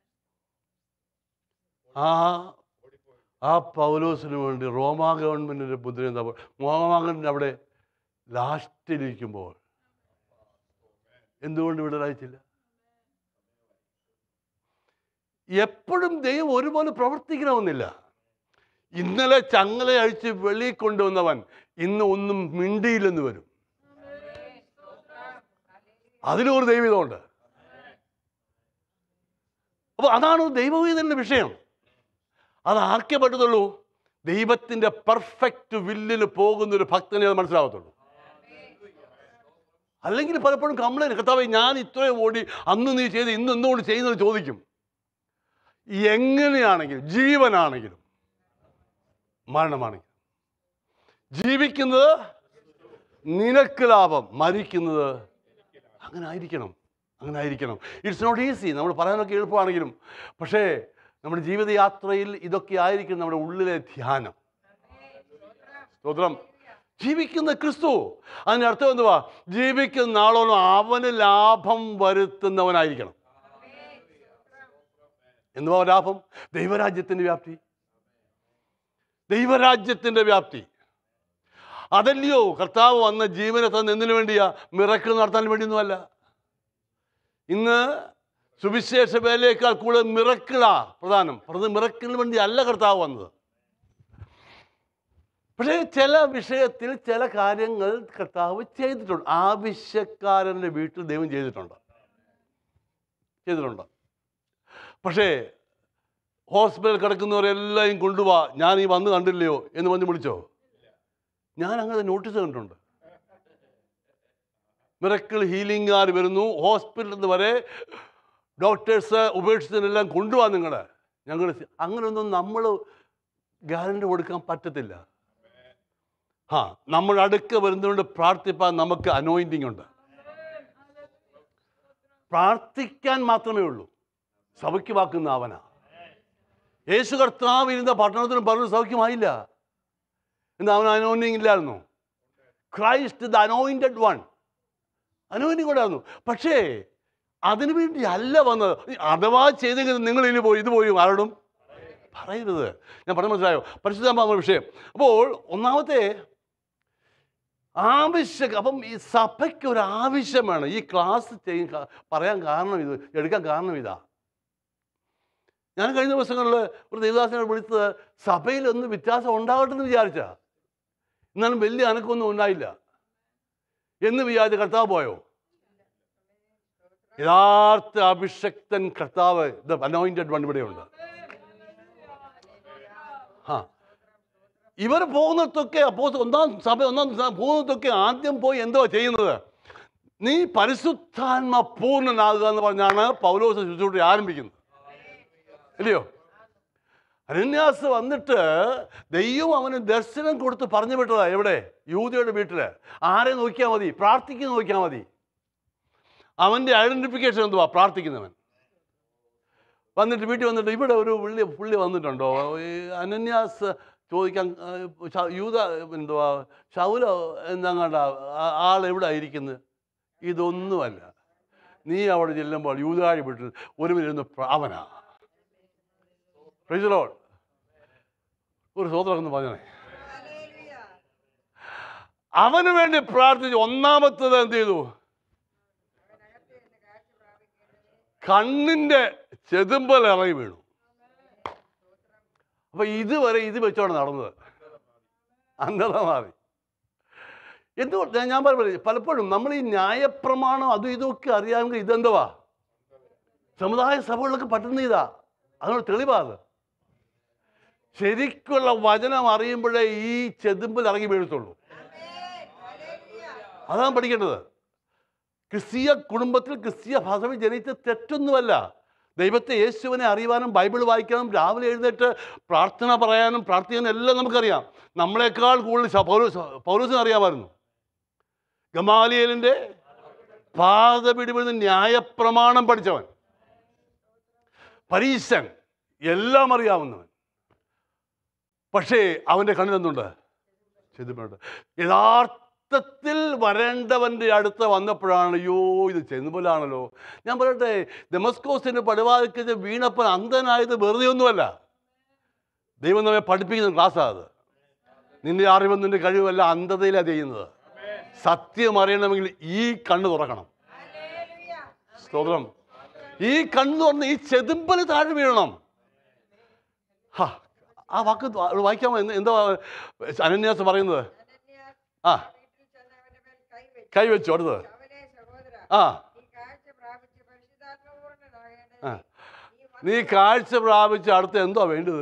ആ ആ പൗലോസിന് വേണ്ടി റോമാ ഗവൺമെന്റിന്റെ മുദ്ര എന്താ റോമാഗവൺമെന്റ് അവിടെ ലാസ്റ്റിലിരിക്കുമ്പോൾ എന്തുകൊണ്ട് വിടലയച്ചില്ല എപ്പോഴും ദൈവം ഒരുപോലെ പ്രവർത്തിക്കണമെന്നില്ല ഇന്നലെ ചങ്ങല അഴിച്ച് വെളിയിൽ കൊണ്ടുവന്നവൻ ഇന്ന് ഒന്നും മിണ്ടിയില്ലെന്ന് വരും അതിലൊരു ദൈവികമുണ്ട് അപ്പോൾ അതാണ് ദൈവവീതന്റെ വിഷയം അത് ആർക്കേ പറ്റത്തുള്ളൂ ദൈവത്തിന്റെ പെർഫെക്റ്റ് വില്ലിന് പോകുന്ന ഒരു ഭക്തനെ അത് മനസ്സിലാകത്തുള്ളൂ അല്ലെങ്കിൽ പലപ്പോഴും കംപ്ലൈൻറ്റ് കർത്താവേ ഞാൻ ഇത്രയും ഓടി അന്ന് നീ ചെയ്ത് ഇന്ന് എന്തുകൊണ്ട് ചെയ്യുന്നത് ചോദിക്കും എങ്ങനെയാണെങ്കിലും ജീവനാണെങ്കിലും മരണമാണെങ്കിലും ജീവിക്കുന്നത് നിനക്ക് ലാഭം മരിക്കുന്നത് അങ്ങനെ ആയിരിക്കണം അങ്ങനെ ആയിരിക്കണം ഇറ്റ്സ് നോട്ട് ഈസി നമ്മൾ പറയാനൊക്കെ എളുപ്പമാണെങ്കിലും പക്ഷേ നമ്മുടെ ജീവിതയാത്രയിൽ ഇതൊക്കെ ആയിരിക്കും നമ്മുടെ ഉള്ളിലെ ധ്യാനം സ്തോത്രം ജീവിക്കുന്ന ക്രിസ്തു അതിൻ്റെ അർത്ഥം എന്തുവാ ജീവിക്കുന്ന നാളോളം അവന് ലാഭം വരുത്തുന്നവനായിരിക്കണം എന്തുവാ ലാഭം ദൈവരാജ്യത്തിൻ്റെ വ്യാപ്തി ദൈവരാജ്യത്തിൻ്റെ വ്യാപ്തി അതല്ലയോ കർത്താവ് വന്ന ജീവനെ തന്നെ എന്തിനു വേണ്ടിയാ മിറക്കിൾ നടത്താൻ വേണ്ടിയൊന്നുമല്ല ഇന്ന് സുവിശേഷ വേലയേക്കാൾ കൂടുതൽ മിറക്കിളാ പ്രധാനം പ്രധാന മിറക്കിളിന് വേണ്ടി അല്ല കർത്താവ് വന്നത് പക്ഷേ ചില വിഷയത്തിൽ ചില കാര്യങ്ങൾ കർത്താവ് ചെയ്തിട്ടുണ്ട് ആവശ്യക്കാരൻ്റെ വീട്ടിൽ ദൈവം ചെയ്തിട്ടുണ്ട് ചെയ്തിട്ടുണ്ട് പക്ഷേ ഹോസ്പിറ്റലിൽ കിടക്കുന്നവരെല്ലാം കൊണ്ടുപോവാ ഞാൻ ഈ വന്ന് കണ്ടില്ലയോ എന്ന് പറഞ്ഞ് വിളിച്ചോ ഞാൻ അങ്ങനെ നോട്ടീസ് കണ്ടിട്ടുണ്ട് മിറക്കിൾ ഹീലിംഗുകാർ വരുന്നു ഹോസ്പിറ്റലിൽ നിന്ന് വരെ ഡോക്ടേഴ്സ് ഉപേക്ഷിച്ചതിനെല്ലാം കൊണ്ടുപോവാ നിങ്ങൾ ഞങ്ങൾ അങ്ങനെയൊന്നും നമ്മൾ ഗ്യാരണ്ടി കൊടുക്കാൻ പറ്റത്തില്ല ആ നമ്മൾ അടുക്ക വരുന്നതുകൊണ്ട് പ്രാർത്ഥിപ്പാൻ നമുക്ക് അനോയിൻറ്റിങ് ഉണ്ട് പ്രാർത്ഥിക്കാൻ മാത്രമേ ഉള്ളൂ സഭയ്ക്ക് വാക്കുന്ന അവനാ യേശു കർത്താവ് ഇരുന്ന പട്ടണത്തിനും പറഞ്ഞു സൗഖ്യമായില്ല എന്താ അവൻ അനോയിൻറ്റിങ് ഇല്ലായിരുന്നു Christ the anointed one anointing കൂടെ ആയിരുന്നു പക്ഷേ അതിനു വേണ്ടി അല്ല വന്നത് അഥവാ ചെയ്തെങ്കിൽ നിങ്ങൾ ഇനി പോയി ഇത് പോയി ആരോടും പറയരുത് ഞാൻ പറഞ്ഞ മനസ്സിലായോ പരിശുദ്ധമായ വിഷയം അപ്പോൾ ഒന്നാമത്തെ ആവശ്യം അപ്പം ഈ സഭയ്ക്ക് ഒരു ആവശ്യം വേണം ഈ ക്ലാസ് ചെയ്യ പറയാൻ കാരണം ഇത് എടുക്കാൻ കാരണം ഇതാ ഞാൻ കഴിഞ്ഞ ദിവസങ്ങളിൽ ഒരു ദേവദാസനെ വിളിച്ചത് സഭയിൽ ഒന്ന് വ്യത്യാസം ഉണ്ടാകട്ടെ എന്ന് വിചാരിച്ച എന്നാലും വലിയ അനക്കൊന്നും ഉണ്ടായില്ല എന്ന് വിചാരിച്ച കർത്താവ് പോയോ യഥാർത്ഥ അഭിഷക്തൻ കർത്താവ് ദ അനോയിൻറ്റഡ് വൺ ഇവിടെയുണ്ട് ആ ഇവർ പോകുന്നിടത്തൊക്കെ അപ്പോൾ ഒന്നാം സഭ ഒന്നാം സഭ പോകുന്നിടത്തൊക്കെ ആദ്യം പോയി എന്തോ ചെയ്യുന്നത് നീ പരിശുദ്ധാത്മ പൂർണ്ണനാകുക എന്ന് പറഞ്ഞാണ് പൗലോസ് ശുശ്രൂഷ ആരംഭിക്കുന്നത് ഇല്ലയോ അനന്യാസ് വന്നിട്ട് ദൈവം അവന് ദർശനം കൊടുത്ത് പറഞ്ഞു വിട്ടതാ എവിടെ യൂതയുടെ വീട്ടിൽ ആരെ നോക്കിയാൽ മതി പ്രാർത്ഥിക്കുന്ന നോക്കിയാൽ മതി അവൻ്റെ ഐഡൻറ്റിഫിക്കേഷൻ എന്തുവാ പ്രാർത്ഥിക്കുന്നവൻ വന്നിട്ട് വീട്ടിൽ വന്നിട്ട് ഇവിടെ ഒരു പുള്ളി പുള്ളി വന്നിട്ടുണ്ടോ ഈ അനന്യാസ് ചോദിക്കാൻ ആ, ശ- യൂത എന്തുവാ ശൗല എന്നങ്ങാണ്ട ആൾ എവിടെ ആയിരിക്കുന്നത് ഇതൊന്നുമല്ല നീ അവിടെ ചെല്ലുമ്പോൾ യൂതാഴി വീട്ടിൽ ഒരുവനിരുന്ന് പ്ര- അവനാ Praise the Lord. ഒരു സ്വതന്ത്രം എന്ന് പറഞ്ഞേ ഹല്ലേലൂയ. അവന് വേണ്ടി പ്രാർത്ഥിച്ച് ഒന്നാമത്തത് എന്ത് ചെയ്തു അവനകത്ത് നിന്ന് കാഴ്ച പ്രാപിക്കേണ്ടതിന് കണ്ണിന്റെ ചെതുമ്പൽ ഇറങ്ങി വീണു അപ്പൊ ഇതുവരെ ഇത് വെച്ചോടെ നടന്നത് അന്ധത മാറി എന്തുകൊണ്ട് ഞാൻ പറഞ്ഞു പലപ്പോഴും നമ്മൾ ഈ ന്യായപ്രമാണം അതും ഇതൊക്കെ അറിയാമെങ്കിൽ ഇതെന്തുവാ സമുദായ സഭകളിലൊക്കെ പറ്റുന്ന ഇതാ അതിനോട് തെളിവാ അത് ശരിക്കുള്ള വചനം അറിയുമ്പോഴേ ഈ ചെതുമ്പിൽ ഇറങ്ങി വീഴത്തുള്ളൂ ആമേൻ. ഹല്ലേലൂയ. അതാണ് പഠിക്കേണ്ടത് ക്രിസ്തീയ കുടുംബത്തിൽ ക്രിസ്തീയ ഭാഷയിൽ ജനിച്ച തെറ്റൊന്നുമല്ല ദൈവത്തെ യേശുവിനെ അറിയുവാനും ബൈബിൾ വായിക്കാനും രാവിലെ എഴുന്നേറ്റ് പ്രാർത്ഥന പറയാനും പ്രാർത്ഥിക്കാനും എല്ലാം നമുക്കറിയാം നമ്മളെക്കാൾ കൂടുതൽ ശ- പൗലോസ് പൗലോസിന് അറിയാമായിരുന്നു ഗമാലിയലിൻ്റെ പാദപിടിവിടുന്ന് ന്യായപ്രമാണം പഠിച്ചവൻ പരീശൻ എല്ലാം അറിയാവുന്നവൻ പക്ഷേ അവൻ്റെ കണ്ണിലെന്തുണ്ട് ചെതുമ്പുണ്ട് യഥാർത്ഥത്തിൽ വരേണ്ടവൻ്റെ അടുത്ത് വന്നപ്പോഴാണ് അയ്യോ ഇത് ചെന്നുപോലാണല്ലോ ഞാൻ പറയട്ടെ ഡെമസ്കോസിൻ്റെ പടുവാതിക്ക് വീണപ്പോൾ അന്ധനായത് വെറുതെ ഒന്നുമല്ല ദൈവം നമ്മെ പഠിപ്പിക്കുന്ന ക്ലാസ്സാണ് അത് നിന്റെ അറിവും നിന്റെ കഴിവുമല്ല അന്ധതയിലാണ് ചെയ്യുന്നത് സത്യം അറിയണമെങ്കിൽ ഈ കണ്ണ് തുറക്കണം ഹല്ലേലൂയ. സ്തോത്രം ഈ കണ്ണ് തുറന്ന് ഈ ചെതുമ്പൽ താഴെ വീഴണം ഹാ ആ വാക്ക് വായിക്കാമോ എന്ത് എന്താ അനന്യാസ് പറയുന്നത് അനന്യാസ് ആ വീട്ടിൽ ചെന്ന് അവന്റെ മേൽ കൈവച്ചു. കൈവച്ചു അടുത്തത് അവനെ സഹോദരാ, ആ നീ കാഴ്ച പ്രാപിച്ച് പരിശുദ്ധാത്മപൂർണ്ണനാകേണ്ടതിന് ആ. നീ നീ കാഴ്ച പ്രാപിച്ച് അടുത്ത് എന്തോ വേണ്ടത്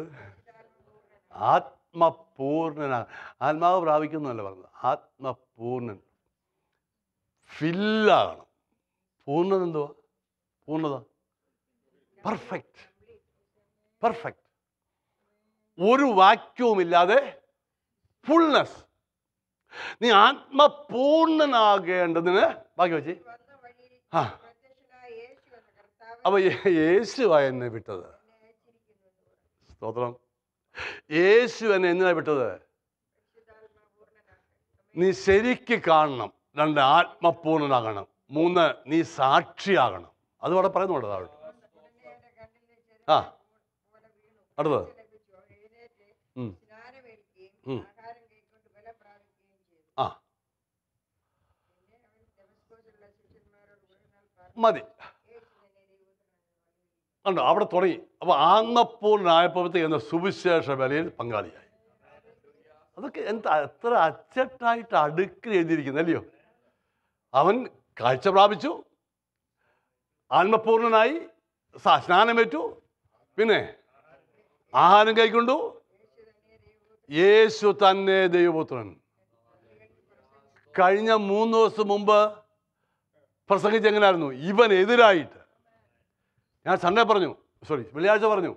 ആത്മപൂർണനാ ആത്മാവ് പ്രാപിക്കുന്നല്ല പറഞ്ഞത് ആത്മപൂർണൻ ഫില്ലാണ് പൂർണ്ണത എന്തുവാ പൂർണ്ണത പെർഫെക്റ്റ് പെർഫെക്റ്റ് ഒരു വാക്യവും ഇല്ലാതെ ഫുൾനെസ് നീ ആത്മപൂർണനാകേണ്ടതിന് ബാക്കി വെച്ച് വന്ന വഴിയിൽ ആ പ്രത്യക്ഷനായ യേശു എന്ന കർത്താവ് അപ്പൊ യേ- യേശുവാ എന്നെ വിട്ടത് എന്നെ അയച്ചിരിക്കുന്നു എന്ന് പറഞ്ഞു. സ്തോത്രം യേശു എന്നെ എന്തിനാ വിട്ടത് നീ ശരിക്ക് കാണണം രണ്ട് ആത്മപൂർണ്ണനാകണം മൂന്ന് നീ സാക്ഷിയാകണം അത് അവിടെ പറയുന്നുണ്ട് താഴോട്ട് ആ അടുത്തത് ലഭിച്ചു എഴുന്നേറ്റ് ഉം. സ്നാനമേൽക്കുകയും ഉം. ആഹാരം കൈക്കൊണ്ട് ബലം പ്രാപിക്കുകയും ചെയ്തു ആ പിന്നെ അവൻ ദമസ്കോസിലുള്ള ശിഷ്യന്മാരോട് ഒരു നാൾ പറഞ്ഞു മതി യേശു തന്നെ ദൈവപുത്രനാണെന്ന് കണ്ടോ അവിടെ തുടങ്ങി അപ്പോൾ ആത്മപൂർണ്ണായപ്പോഴത്തേക്ക് എന്ന സുവിശേഷ വിലയിൽ പങ്കാളിയായി അതൊക്കെ എന്താ എത്ര അച്ചട്ടായിട്ട് അടുക്കിൽ എഴുതിയിരിക്കുന്നത് അല്ലയോ അവൻ കാഴ്ച പ്രാപിച്ചു ആത്മപൂർണനായി സ- സ്നാനമേറ്റു പിന്നെ ആഹാരം കൈക്കൊണ്ടു യേശു തന്നെ ദൈവപുത്രൻ കഴിഞ്ഞ മൂന്ന് ദിവസം മുമ്പ് പ്രസംഗിച്ച് എങ്ങനെയായിരുന്നു ഇവൻ എതിരായിട്ട് ഞാൻ സൺഡേ പറഞ്ഞു സോറി വെള്ളിയാഴ്ച പറഞ്ഞു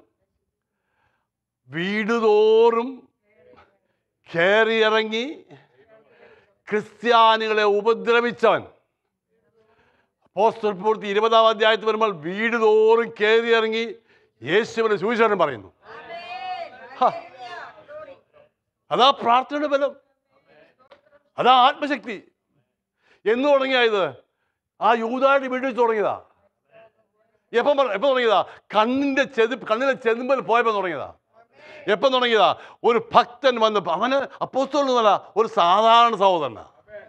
വീട് തോറും കയറിയിറങ്ങി ക്രിസ്ത്യാനികളെ ഉപദ്രവിച്ചവൻ പോസ്റ്റൽ പൂർത്തി ഇരുപതാം അധ്യായത്തിൽ വരുമ്പോൾ വീട് തോറും കയറിയിറങ്ങി യേശുവിന്റെ സുവിശേഷം പറയുന്നു ഹ. അതാ പ്രാർത്ഥനയുടെ ബലം അതാ ആത്മശക്തി എന്ന് തുടങ്ങിയത് ആ യൂതായിട്ട് വീട്ടിൽ വെച്ച് തുടങ്ങിയതാ എപ്പം പറ- എപ്പം തുടങ്ങിയതാ കണ്ണിന്റെ ചെതി കണ്ണിലെ ചെതുമ്പൽ പോയപ്പോൾ തുടങ്ങിയതാ എപ്പം തുടങ്ങിയതാ ഒരു ഭക്തൻ വന്ന് അവന് അപ്പോസ്തോലൊന്നുമല്ല ഒരു സാധാരണ സഹോദരനാ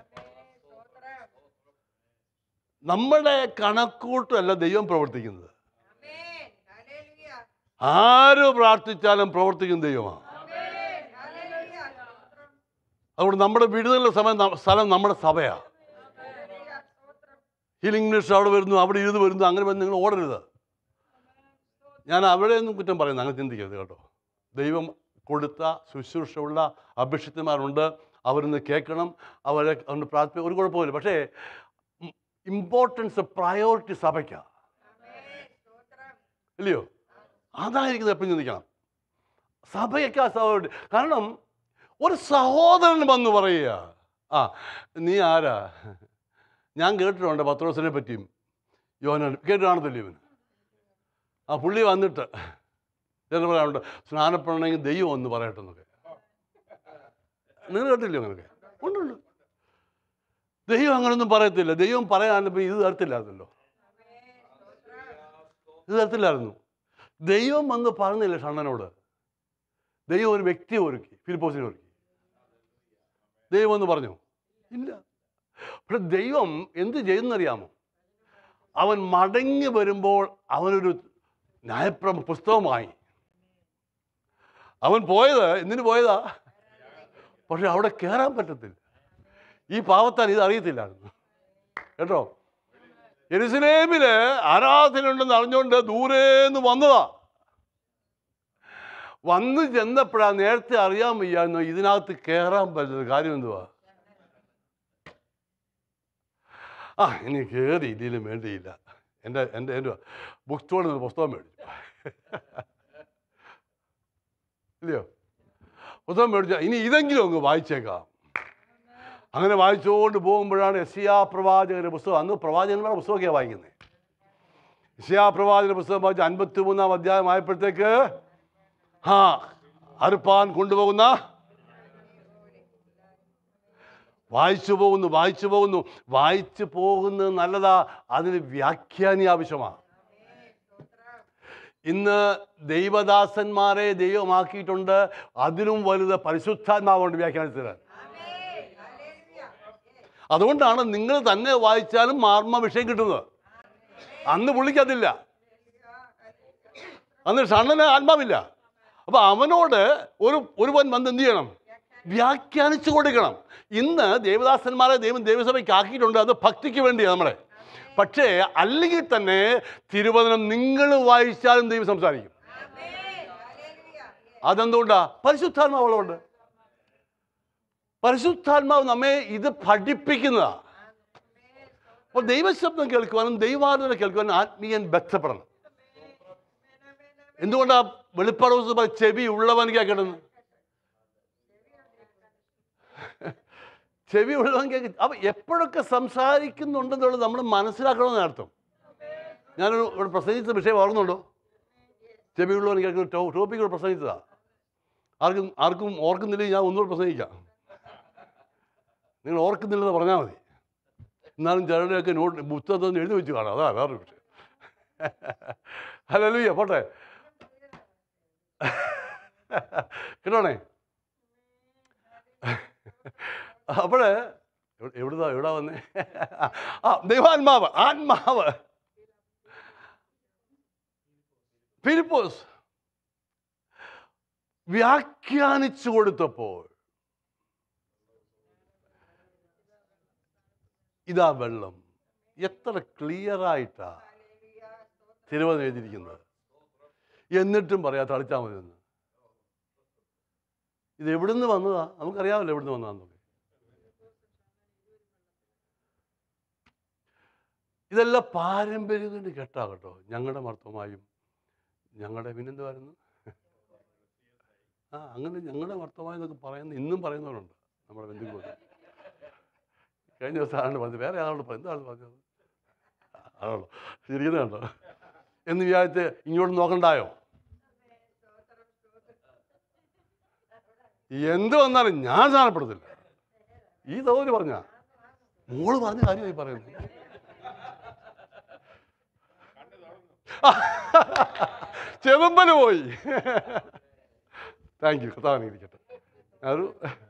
നമ്മുടെ കണക്കൂട്ടല്ല ദൈവം പ്രവർത്തിക്കുന്നത് ആമേൻ ഹല്ലേലൂയ ആര് പ്രാർത്ഥിച്ചാലും പ്രവർത്തിക്കുന്ന ദൈവമാണ് ആമേൻ ഹല്ലേലൂയ സ്തോത്രം അതുകൊണ്ട് നമ്മുടെ വിടുതലുള്ള സമയം ന- സ്ഥലം നമ്മുടെ സഭയാണ് ഹല്ലേലൂയ സ്തോത്രം ഹീലിംഗ് മിനിസ്റ്റർ അവിടെ വരുന്നു അവിടെ ഇരുന്ന് വരുന്നു അങ്ങനെ വന്ന് നിങ്ങൾ ഓടരുത് ഞാൻ അവിടെയൊന്നും കുറ്റം പറയുന്നത് അങ്ങനെ ചിന്തിക്കരുത് കേട്ടോ ദൈവം കൊടുത്ത ശുശ്രൂഷയുള്ള അഭിഷിക്തന്മാരുണ്ട് അവരിന്ന് കേൾക്കണം അവരെ അവരുടെ പ്രാർത്ഥന ഒരു കുഴപ്പമില്ല പക്ഷേ ഇമ്പോർട്ടൻസ് പ്രയോറിറ്റി സഭയ്ക്കാണ് ആമേൻ സ്തോത്രം ഇല്ലയോ അതായിരിക്കുന്നത് എപ്പോഴും ചിന്തിക്കണം സഭയൊക്കെ സഹോദരി കാരണം ഒരു സഹോദരൻ വന്ന് പറയുക ആ നീ ആരാ ഞാൻ കേട്ടിട്ടുണ്ട് പത്രോസിനെ പറ്റിയും യോന കേട്ട് കാണത്തില്ല ഇവന് ആ പുള്ളി വന്നിട്ട് എന്ന് പറയാറുണ്ട് സ്നാനപ്പെടണമെങ്കിൽ ദൈവം ഒന്ന് പറയട്ടെ എന്നൊക്കെ നിങ്ങൾ കേട്ടില്ലേ അങ്ങനെയൊക്കെ ഉണ്ടുണ്ട് ദൈവം അങ്ങനൊന്നും പറയത്തില്ല ദൈവം പറയാനിപ്പോൾ ഇത് തരത്തില്ലായിരുന്നല്ലോ ഇത് തരത്തില്ലായിരുന്നു ദൈവം വന്ന് പറഞ്ഞില്ല ഷണ്ണനോട് ദൈവം ഒരു വ്യക്തിയെ ഒരുക്കി ഫിലിപ്പോസിനെ ഒരുക്കി ദൈവം എന്ന് പറഞ്ഞു ഇല്ല പക്ഷെ ദൈവം എന്ത് ചെയ്യുന്നറിയാമോ അവൻ മടങ്ങി വരുമ്പോൾ അവനൊരു ന്യായപ്രമ പുസ്തകമായി അവൻ പോയത് എന്തിനു പോയതാ പക്ഷെ അവിടെ കയറാൻ പറ്റത്തില്ല ഈ പാവത്താൻ ഇത് അറിയത്തില്ലായിരുന്നു കേട്ടോ എരുസലേമില് ആരാധന ഉണ്ടെന്ന് അറിഞ്ഞുകൊണ്ട് ദൂരേന്ന് വന്നതാ വന്ന് ചെന്നപ്പോഴാ നേരത്തെ അറിയാൻ വയ്യായിരുന്നു ഇതിനകത്ത് കയറാൻ പറ്റുന്നത് കാര്യം എന്തുവാ ആ ഇനി കയറി ഇല്ലെങ്കിലും വേണ്ടിയില്ല എൻ്റെ എൻ്റെ എൻ്റെ ബുക്ക് സ്റ്റോളിൽ നിന്ന് പുസ്തകം മേടിച്ചു ഇല്ലയോ പുസ്തകം മേടിച്ച ഇനി ഇതെങ്കിലും അങ്ങ് വായിച്ചേക്കാം അങ്ങനെ വായിച്ചുകൊണ്ട് പോകുമ്പോഴാണ് എസിയാ പ്രവാചകന്റെ പുസ്തകം അന്ന് പ്രവാചകന്മാരുടെ പുസ്തകമൊക്കെയാണ് വായിക്കുന്നത് എസിയാ പ്രവാചകന്റെ പുസ്തകം വായിച്ച് അൻപത്തി മൂന്നാം അധ്യായം ആയപ്പോഴത്തേക്ക് ആ അറുപ്പാൻ കൊണ്ടുപോകുന്ന വായിച്ചു പോകുന്നു വായിച്ചു പോകുന്നു വായിച്ചു പോകുന്നത് നല്ലതാ അതിന് വ്യാഖ്യാനി ആവശ്യമാണ് ഇന്ന് ദൈവദാസന്മാരെ ദൈവമാക്കിയിട്ടുണ്ട് അതിലും വലുത് പരിശുദ്ധാത്മാവുണ്ട് വ്യാഖ്യാനിച്ചത് അതുകൊണ്ടാണ് നിങ്ങൾ തന്നെ വായിച്ചാലും മാർമ്മ വിഷയം കിട്ടുന്നത് അന്ന് പുള്ളിക്കതില്ല അന്ന് ഷണ്ണന് ആത്മാവില്ല അപ്പൊ അവനോട് ഒരു ഒരുവൻ വന്ന് എന്ത് ചെയ്യണം വ്യാഖ്യാനിച്ചു കൊടുക്കണം ഇന്ന് ദേവദാസന്മാരെ ദൈവം ദൈവസഭയ്ക്ക് ആക്കിയിട്ടുണ്ട് അത് ഭക്തിക്ക് വേണ്ടിയാണ് നമ്മളെ പക്ഷേ അല്ലെങ്കിൽ തന്നെ തിരുവചനം നിങ്ങൾ വായിച്ചാലും ദൈവം സംസാരിക്കും അതെന്തുകൊണ്ടാ പരിശുദ്ധാത്മാവുള്ളതുകൊണ്ട് പരിശുദ്ധാത്മാവ് നമ്മെ ഇത് പഠിപ്പിക്കുന്നതാ അപ്പോൾ ദൈവശബ്ദം കേൾക്കുവാനും ദൈവാലോചന കേൾക്കുവാനും ആത്മീയൻ ബന്ധപ്പെടണം എന്തുകൊണ്ടാ വെളിപ്പാട് പുസ്തകം പറയും, ചെവി ഉള്ളവൻ കേൾക്കണമെന്ന് ചെവി ഉള്ളവൻ കേൾക്ക അപ്പൊ എപ്പോഴൊക്കെ സംസാരിക്കുന്നുണ്ടെന്നുള്ളത് നമ്മൾ മനസ്സിലാക്കണമെന്ന് അർത്ഥം ഞാനൊരു ഇവിടെ പ്രസംഗിച്ച വിഷയം ഓർക്കുന്നുണ്ടോ ചെവി ഉള്ളവൻ കേൾക്കുന്ന ടോ ടോപ്പിക് ഇവിടെ പ്രസംഗിച്ചതാ ആർക്കും ആർക്കും ഓർക്കുന്നില്ലെങ്കിൽ ഞാൻ ഒന്നുകൂടെ പ്രസംഗിക്കാം നിങ്ങൾ ഓർക്കുന്നില്ലെന്ന് പറഞ്ഞാൽ മതി എന്നാലും ചിലരുടെയൊക്കെ നോട്ട് പുസ്തകത്തിൽ എഴുതി വെച്ച് കാണാം അതാ വേറൊരു വിഷയം ഹലോ പോട്ടെ കേട്ടോണേ അപ്പോഴ് എവിടുന്നാ എവിടാ വന്നേ ആ ദൈവാത്മാവ് ആത്മാവ് ഫിലിപ്പോസ് വ്യാഖ്യാനിച്ചു കൊടുത്തപ്പോൾ ഇതാ വെള്ളം എത്ര ക്ലിയർ ആയിട്ടാ തിരുവനന്തപുരം എഴുതിയിരിക്കുന്നത് എന്നിട്ടും പറയാ തളിച്ചാൽ മതി എന്ന് ഇത് എവിടുന്ന് വന്നതാ നമുക്കറിയാമല്ലോ എവിടുന്ന് വന്നതാന്നൊക്കെ ഇതെല്ലാം പാരമ്പര്യത്തിന് കെട്ടാ കേട്ടോ ഞങ്ങളുടെ മർത്തമായും ഞങ്ങളുടെ പിന്നെന്തുവായിരുന്നു ആ അങ്ങനെ ഞങ്ങളുടെ വർത്തമാനം എന്നൊക്കെ പറയുന്ന ഇന്നും പറയുന്നവരുണ്ട് നമ്മുടെ ബന്ധുക്കളുണ്ട് കഴിഞ്ഞ ദിവസം ആളുടെ പറഞ്ഞത് വേറെ ആളോട് പറഞ്ഞു എന്താണ് പറഞ്ഞത് ആണോ ചിരിക്കുന്നത് കണ്ടോ എന്ന് വിചാരിച്ച് ഇങ്ങോട്ട് നോക്കണ്ടായോ എന്ത് വന്നാലും ഞാൻ സാധനപ്പെടുത്തില്ല ഈ തോന്നി പറഞ്ഞ മോള് പറഞ്ഞ കാര്യമായി പറയുന്നത് ചെതുമ്പല് പോയി താങ്ക് യു കഥാവാണ് ഇരിക്കട്ടെ ഒരു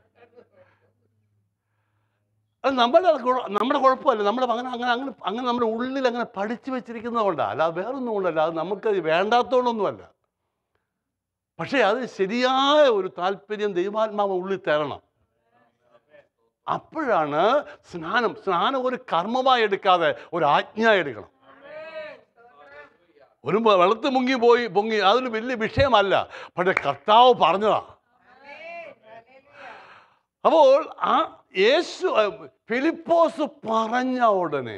അത് നമ്മുടെ കുഴ- നമ്മുടെ കുഴപ്പമല്ല നമ്മുടെ അങ്ങനെ അങ്ങനെ അങ്ങനെ അങ്ങനെ നമ്മുടെ ഉള്ളിൽ അങ്ങനെ പഠിച്ചു വെച്ചിരിക്കുന്നതുകൊണ്ടാണ് അല്ലാതെ വേറൊന്നും കൊണ്ടല്ല അത് നമുക്ക് വേണ്ടാത്തതുകൊണ്ടൊന്നുമല്ല പക്ഷേ അത് ശരിയായ ഒരു താല്പര്യം ദൈവാത്മാവ് ഉള്ളിൽ തരണം അപ്പോഴാണ് സ്നാനം സ്നാനം ഒരു കർമ്മമായി എടുക്കാതെ ഒരു ആജ്ഞ എടുക്കണം ഒരു മ- വെള്ളത്ത് മുങ്ങി പോയി പൊങ്ങി അതൊരു വലിയ വിഷയമല്ല പക്ഷെ കർത്താവ് പറഞ്ഞതാ അപ്പോൾ ആ യേശു അഹ് ഫിലിപ്പോസ് പറഞ്ഞ ഉടനെ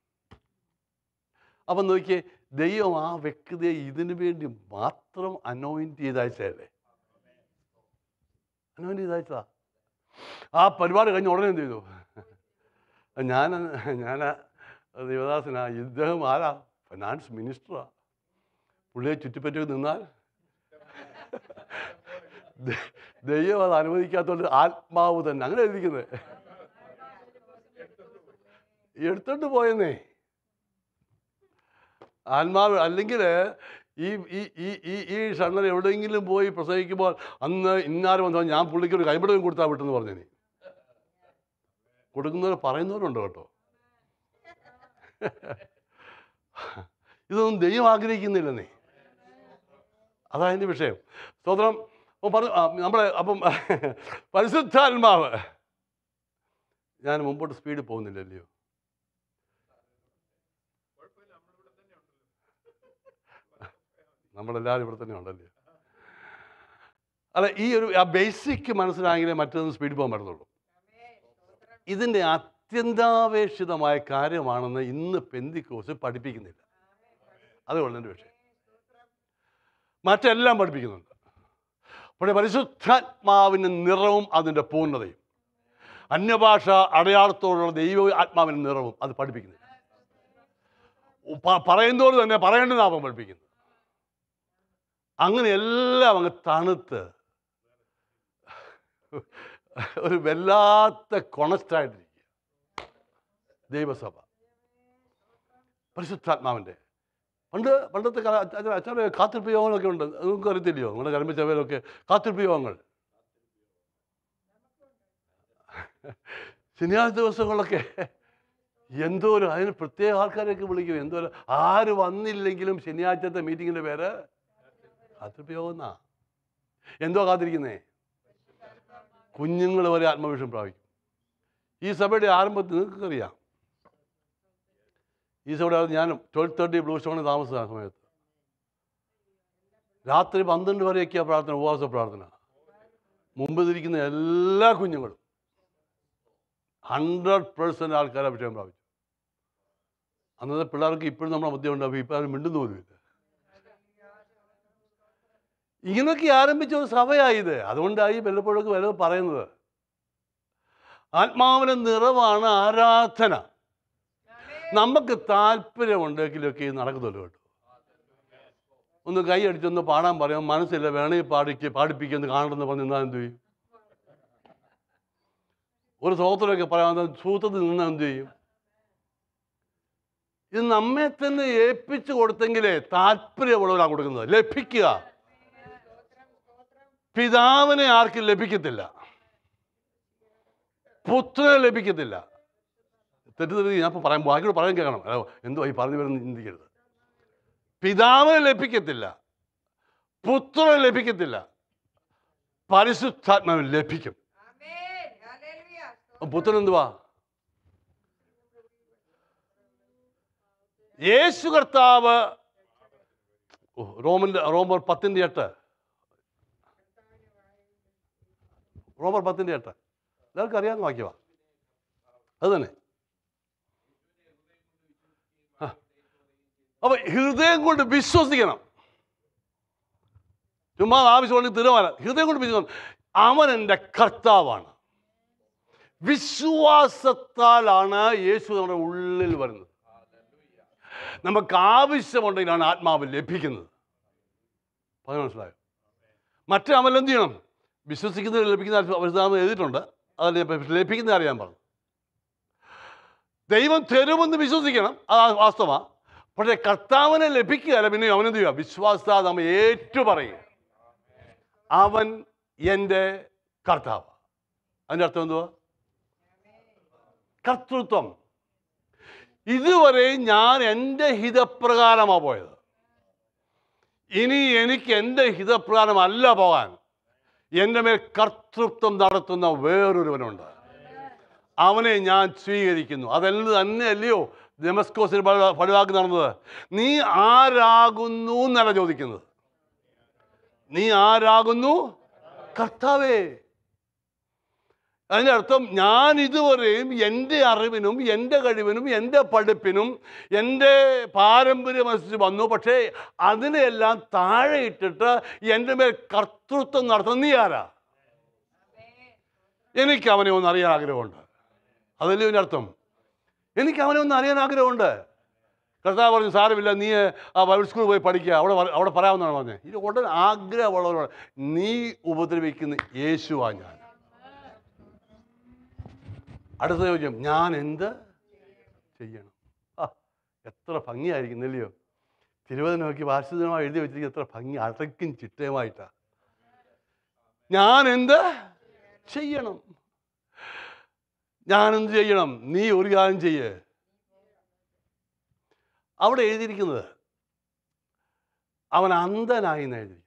അപ്പം നോക്കിയേ ദൈവം ആ വ്യക്തിയെ ഇതിനു വേണ്ടി മാത്രം അനോയിൻറ്റ് ചെയ്ത് അയച്ചതല്ലേ അനോയിൻറ്റ് ചെയ്ത് അയച്ചതാ ആ പരിപാടി കഴിഞ്ഞ് ഉടനെ എന്ത് ചെയ്തു ഞാൻ ഞാൻ ദേവദാസനാ ഇദ്ദേഹം ആരാ ഫിനാൻസ് മിനിസ്റ്ററാ പുള്ളിയെ ചുറ്റിപ്പറ്റി നിന്നാൽ ദ- ദൈവം അത് അനുവദിക്കാത്തോണ്ട് ആത്മാവ് തന്നെ അങ്ങനെ എഴുതിക്കുന്നത് എടുത്തോണ്ട് പോയെന്നേ ആത്മാവ് അല്ലെങ്കിൽ ഈ ഈ ഈ ഈ ഈ ഷണ്ണൻ എവിടെയെങ്കിലും പോയി പ്രസവിക്കുമ്പോൾ അന്ന് ഇന്നാരും വന്നോ ഞാൻ പുള്ളിക്ക് ഒരു കൈപിടകം കൊടുത്താൽ വിട്ടെന്ന് പറഞ്ഞു നീ കൊടുക്കുന്നവർ പറയുന്നവരുണ്ട് കേട്ടോ ഇതൊന്നും ദൈവം ആഗ്രഹിക്കുന്നില്ലെന്നേ അതാ അതിൻ്റെ വിഷയം സ്തോത്രം അപ്പോൾ പറഞ്ഞു ആ, നമ്മളെ അപ്പം പരിശുദ്ധാത്മാവ് ഞാൻ മുമ്പോട്ട് സ്പീഡിൽ പോകുന്നില്ലല്ലയോ നമ്മളെല്ലാവരും ഇവിടെ തന്നെ ഉണ്ടല്ലോ അല്ല ഈ ഒരു ആ ബേസിക് മനസ്സിലായെങ്കിലേ മറ്റൊന്ന് സ്പീഡിൽ പോകാൻ പറ്റത്തുള്ളൂ ഇതിൻ്റെ അത്യന്താപേക്ഷിതമായ കാര്യമാണെന്ന് ഇന്ന് പെന്തിക്കോസ് പഠിപ്പിക്കുന്നില്ല അതുകൊണ്ട് എൻ്റെ വിഷയം മറ്റെല്ലാം പഠിപ്പിക്കുന്നുണ്ട് പക്ഷേ പരിശുദ്ധാത്മാവിൻ്റെ നിറവും അതിൻ്റെ പൂർണ്ണതയും അന്യഭാഷ അടയാളത്തോടുള്ള ദൈവ ആത്മാവിൻ്റെ നിറവും അത് പഠിപ്പിക്കുന്നില്ല പ- പറയുന്നതോട് തന്നെ പറയേണ്ടതാവും പഠിപ്പിക്കുന്നത് അങ്ങനെ എല്ലാം അങ്ങ് തണുത്ത് ഒരു വല്ലാത്ത കൊണസ്റ്റായിട്ടിരിക്കുക ദൈവസഭ പരിശുദ്ധാത്മാവിൻ്റെ പണ്ട് പണ്ടത്തെ കാല അച്ഛൻ അച്ഛൻ്റെ കാത്തിരിപ്പ് യോഗങ്ങളൊക്കെ ഉണ്ട് അത് നിങ്ങൾക്ക് അറിയത്തില്ലയോ നിങ്ങളുടെ കരമ്പച്ചവയിലൊക്കെ കാത്തിരിപ്പ് യോഗങ്ങൾ ശനിയാഴ്ച ദിവസങ്ങളിലൊക്കെ എന്തോ ഒരു അതിന് പ്രത്യേക ആൾക്കാരെയൊക്കെ വിളിക്കും എന്തോ ഒരു ആര് വന്നില്ലെങ്കിലും ശനിയാഴ്ചത്തെ മീറ്റിങ്ങിൻ്റെ പേര് കാത്തിരിപ്പ് യോഗം എന്നാ എന്തോ കാത്തിരിക്കുന്നേ കുഞ്ഞുങ്ങൾ വരെ ആത്മവിഷം പ്രാപിക്കും ഈ സഭയുടെ ആരംഭത്തിൽ നിങ്ങൾക്ക് അറിയാം ഈ സഭയുടെ ഞാനും ട്വൽവ് തേർട്ടി ബ്ലൂ സ്റ്റോണിൽ താമസിച്ച സമയത്ത് രാത്രി പന്ത്രണ്ട് വരെയൊക്കെയാണ് പ്രാർത്ഥന ഉപവാസ പ്രാർത്ഥന മുമ്പ് തിരിക്കുന്ന എല്ലാ കുഞ്ഞുങ്ങളും ഹൺഡ്രഡ് പേഴ്സൻറ്റ് ആൾക്കാർ അഭിഷേകം പ്രാപിച്ചു അന്നത്തെ പിള്ളേർക്ക് ഇപ്പോഴും നമ്മുടെ മധ്യം ഉണ്ടാവും ഇപ്പം ആരും മിണ്ടുന്ന പോലുമില്ല ഇങ്ങനെയൊക്കെ ആരംഭിച്ച ഒരു സഭയായത് അതുകൊണ്ടായി വല്ലപ്പോഴൊക്കെ വല്ലതും പറയുന്നത് ആത്മാവിൻ്റെ നിറവാണ് ആരാധന നമുക്ക് താല്പര്യമുണ്ടെങ്കിലൊക്കെ ഇത് നടക്കത്തുള്ളൂ കേട്ടോ ഒന്ന് കൈ അടിച്ചൊന്ന് പാടാൻ പറയാം മനസ്സില്ല വേണമെങ്കിൽ പാടിക്ക് പാടിപ്പിക്കുമെന്ന് കാണണമെന്ന് പറഞ്ഞ് നിന്നാൽ എന്ത് ചെയ്യും ഒരു സ്വതന്ത്രമൊക്കെ പറയാൻ സൂത്രത്തിൽ നിന്ന് എന്ത് ചെയ്യും ഇത് നമ്മെ തന്നെ ഏൽപ്പിച്ചു കൊടുത്തെങ്കിലേ താല്പര്യമുള്ളവരാണ് കൊടുക്കുന്നത് ലഭിക്കുക പിതാവിനെ ആർക്കും ലഭിക്കത്തില്ല പുത്രനെ ലഭിക്കത്തില്ല തെറ്റിദ്ധരി ഞാൻ ഇപ്പോൾ പറയാൻ ബാക്കിയോട് പറയാൻ കേൾക്കണം അല്ല, എന്തോ ഈ പറഞ്ഞു വരുന്ന ചിന്തിക്കരുത് പിതാവിനെ ലഭിക്കത്തില്ല പുത്രനെ ലഭിക്കത്തില്ല പരിശുദ്ധാത്മാവിന് ലഭിക്കും Amen. Hallelujah. അപ്പൊ പുത്രൻ എന്തുവാ യേശു കർത്താവ് ഓ, റോമന്റെ റോമർ പത്തിന്റെ എട്ട് റോമർ പത്തിന്റെ എട്ട് എല്ലാവർക്കും അറിയാവുന്ന വാക്യമാ അത് തന്നെ ആ. അപ്പൊ ഹൃദയം കൊണ്ട് വിശ്വസിക്കണം ചുമ്മാ ആവശ്യമുണ്ടെങ്കിൽ തീരുമാനം ഹൃദയം കൊണ്ട് വിശ്വസിക്കണം അവൻ എൻ്റെ കർത്താവാണ് വിശ്വാസത്താലാണ് യേശു നമ്മുടെ ഉള്ളിൽ വരുന്നത് നമുക്ക് ആവശ്യമുണ്ടെങ്കിലാണ് ആത്മാവ് ലഭിക്കുന്നത് പറഞ്ഞു മനസ്സിലായോ മറ്റേ അമൽ എന്ത് ചെയ്യണം വിശ്വസിക്കുന്നതിൽ ലഭിക്കുന്ന പരിശുദ്ധാത്മ എഴുതിയിട്ടുണ്ട് അതല്ല ഞാൻ ലഭിക്കുന്ന അറിയാൻ പറഞ്ഞു ദൈവം തരുമെന്ന് വിശ്വസിക്കണം അത് വാസ്തവമാണ് പക്ഷേ കർത്താവിനെ ലഭിക്കുകയല്ല പിന്നെ അവനെന്ത് ചെയ്യുക വിശ്വാസത്താൽ നമ്മൾ ഏറ്റുപറയുക അവൻ എൻ്റെ കർത്താവ് അതിൻ്റെ അർത്ഥം എന്തുവാ കർത്തൃത്വം ഇതുവരെ ഞാൻ എൻ്റെ ഹിതപ്രകാരമാണ് പോയത് ഇനി എനിക്ക് എൻ്റെ ഹിതപ്രകാരമല്ല പോകാൻ എൻ്റെ മേൽ കർത്തൃത്വം നടത്തുന്ന വേറൊരുവനുണ്ട് അവനെ ഞാൻ സ്വീകരിക്കുന്നു അതെല്ലാം തന്നെയല്ലയോ ഡെമസ്കോസിൽ പഴുവാക്കി നടന്നത് നീ ആരാകുന്നു എന്നല്ല ചോദിക്കുന്നത് നീ ആരാകുന്നു കർത്താവേ അതിൻ്റെ അർത്ഥം ഞാൻ ഇതുവരെയും എൻ്റെ അറിവിനും എൻ്റെ കഴിവിനും എൻ്റെ പഠിപ്പിനും എൻ്റെ പാരമ്പര്യം അനുസരിച്ച് വന്നു പക്ഷേ അതിനെല്ലാം താഴെ ഇട്ടിട്ട് എൻ്റെ മേൽ കർത്തൃത്വം നടത്തുന്ന നീ ആരാ എനിക്ക് അവനെ ഒന്ന് അറിയാൻ ആഗ്രഹമുണ്ട് അതല്ലേ ഇതിൻ്റെ അർത്ഥം എനിക്ക് അവനെ ഒന്ന് അറിയാൻ ആഗ്രഹമുണ്ട് കർത്താവ് പറഞ്ഞു സാരമില്ല നീ ആ ബൈബിൾ സ്കൂളിൽ പോയി പഠിക്കുക അവിടെ പറ- അവിടെ പറയാമെന്നാണ് പറഞ്ഞത് ഇത് ഉടൻ ആഗ്രഹമുള്ളവരോട് നീ ഉപദ്രവിക്കുന്ന യേശുവാ ഞാൻ അടുത്ത ചോദ്യം ഞാൻ എന്ത് ചെയ്യണം ആ എത്ര ഭംഗിയായിരിക്കും ഇല്ലയോ തിരുവനന്തപുരം നോക്കി വാർഷികമായി എഴുതി വെച്ചിരിക്കുന്ന എത്ര ഭംഗി അടയ്ക്കും ചിട്ടയുമായിട്ടാ ഞാൻ എന്ത് ചെയ്യണം ഞാൻ എന്ത് ചെയ്യണം നീ ഒരു കാര്യം ചെയ്യേ അവിടെ എഴുതിയിരിക്കുന്നത് അവൻ അന്ധനായി എന്ന് എഴുതിയിരിക്കുന്നത്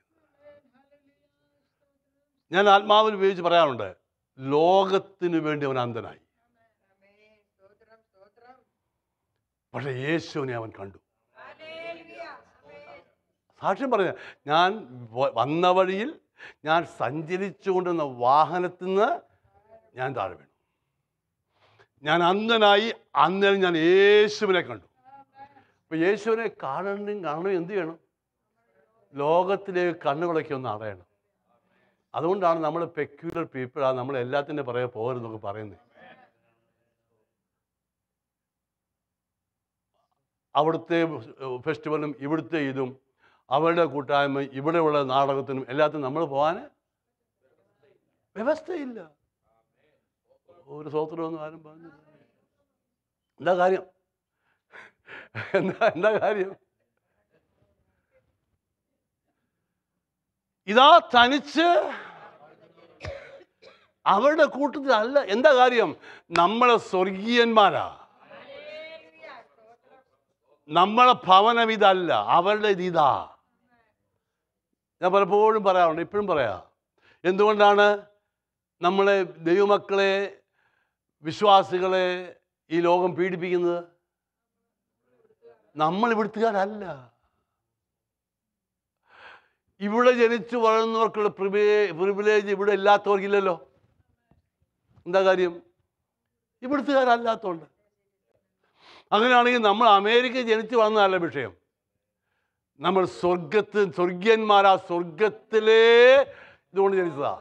ഞാൻ ആത്മാവിൽ ഉപയോഗിച്ച് പറയാറുണ്ട് ലോകത്തിന് വേണ്ടി അവൻ അന്ധനായി Amen. സ്തോത്രം സ്തോത്രം പക്ഷേ യേശുവിനെ അവൻ കണ്ടു Hallelujah. Amen. സാക്ഷ്യം പറഞ്ഞ ഞാൻ വ- വന്ന വഴിയിൽ ഞാൻ സഞ്ചരിച്ചുകൊണ്ടിരുന്ന വാഹനത്തിൽ നിന്ന് ഞാൻ താഴെ വീണു ഞാൻ അന്ധനായി അന്നേരം ഞാൻ യേശുവിനെ കണ്ടു അപ്പൊ യേശുവിനെ കാണണമെങ്കിൽ കാണണം എന്ത് ചെയ്യണം ലോകത്തിലേക്ക് കണ്ണുകളൊക്കെ ഒന്ന് അടയണം അതുകൊണ്ടാണ് നമ്മൾ പെക്യുലർ പീപ്പിൾ ആ നമ്മൾ എല്ലാത്തിൻ്റെ പുറകെ പോകരുതെന്നൊക്കെ പറയുന്നത് അവിടുത്തെ ഫെസ്റ്റിവലും ഇവിടുത്തെ ഇതും അവരുടെ കൂട്ടായ്മ ഇവിടെയുള്ള നാടകത്തിനും എല്ലാത്തിനും നമ്മൾ പോകാൻ വ്യവസ്ഥയില്ല ഒരു സ്വോത്രമൊന്നും ആരും പറഞ്ഞില്ല എന്താ കാര്യം എന്താ എന്താ കാര്യം ഇതാ തനിച്ച് അവരുടെ കൂട്ടത്തിലല്ല എന്താ കാര്യം നമ്മളെ സ്വർഗീയന്മാരാ നമ്മളെ ഭവനം ഇതല്ല അവരുടെ ഇത് ഇതാ ഞാൻ പലപ്പോഴും പറയാറുണ്ട് ഇപ്പോഴും പറയാം എന്തുകൊണ്ടാണ് നമ്മളെ ദൈവമക്കളെ വിശ്വാസികളെ ഈ ലോകം പീഡിപ്പിക്കുന്നത് നമ്മൾ ഇവിടുത്തുകാരല്ല ഇവിടെ ജനിച്ചു വളർന്നവർക്കുള്ള പ്രിവേ പ്രിവിലേജ് ഇവിടെ ഇല്ലാത്തവർക്കില്ലല്ലോ എന്താ കാര്യം ഇവിടുത്തുകാരല്ലാത്തതുകൊണ്ട് അങ്ങനെയാണെങ്കിൽ നമ്മൾ അമേരിക്ക ജനിച്ചു വന്നതല്ല വിഷയം നമ്മൾ സ്വർഗത്ത് സ്വർഗീയന്മാരാ സ്വർഗത്തിലേ ഇതുകൊണ്ട് ജനിച്ചതാ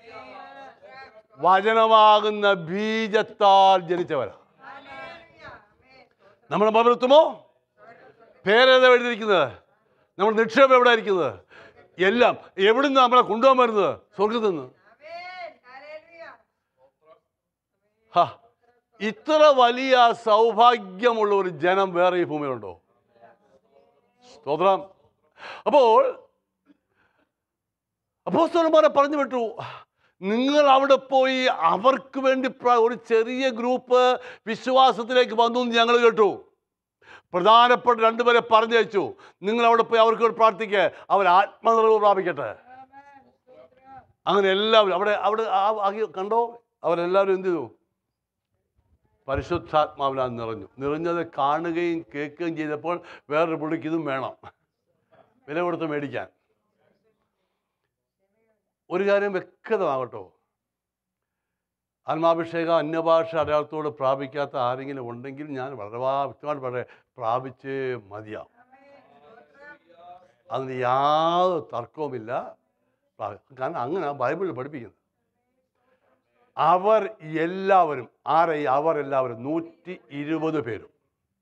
വചനമാകുന്ന ബീജത്താൽ ജനിച്ചവരാ Hallelujah. Amen. നമ്മുടെ പകർത്തുമോ പേരേതാ എഴുതിയിരിക്കുന്നത് നമ്മുടെ നിക്ഷേപം എവിടെ ഇരിക്കുന്നത് എല്ലാം എവിടുന്ന് നമ്മളെ കൊണ്ടുപോകാൻ വരുന്നത് സ്വർഗത്തിൽ നിന്ന് Amen. Hallelujah. ഹ, ഇത്ര വലിയ സൗഭാഗ്യമുള്ള ഒരു ജനം വേറെ ഈ ഭൂമിയിലുണ്ടോ സ്തോത്രം അപ്പോൾ അപ്പോസ്തലന്മാരെ പറഞ്ഞു വിട്ടു നിങ്ങൾ അവിടെ പോയി അവർക്ക് വേണ്ടി പ്ര- ഒരു ചെറിയ ഗ്രൂപ്പ് വിശ്വാസത്തിലേക്ക് വന്നു എന്ന് ഞങ്ങൾ കേട്ടു പ്രധാനപ്പെട്ട രണ്ടുപേരെ പറഞ്ഞയച്ചു നിങ്ങൾ അവിടെ പോയി അവർക്ക് വേണ്ടി പ്രാർത്ഥിക്കുക അവർ ആത്മനിറവ് പ്രാപിക്കട്ടെ അങ്ങനെ എല്ലാവരും അവിടെ അവിടെ ആ- ആ കണ്ടോ അവരെല്ലാവരും എന്ത് ചെയ്തു പരിശുദ്ധാത്മാവിനാൽ നിറഞ്ഞു നിറഞ്ഞത് കാണുകയും കേൾക്കുകയും ചെയ്തപ്പോൾ വേറൊരു പുള്ളിക്ക് ഇതും വേണം വില കൊടുത്ത് മേടിക്കാൻ ഒരു കാര്യം വ്യക്തമാകട്ടോ ആത്മാഭിഷേകം അന്യഭാഷ അടയാളത്തോട് പ്രാപിക്കാത്ത ആരെങ്കിലും ഉണ്ടെങ്കിൽ ഞാൻ വളരെ വാ- വ്യക്തമായിട്ട് വളരെ പ്രാപിച്ചേ മതിയാവും അതിന് യാതൊരു തർക്കവുമില്ല പ്രാ- കാരണം അങ്ങനെ ബൈബിളിൽ പഠിപ്പിക്കുന്നത് അവർ എല്ലാവരും ആരെ ഈ അവർ എല്ലാവരും നൂറ്റി ഇരുപത് പേരും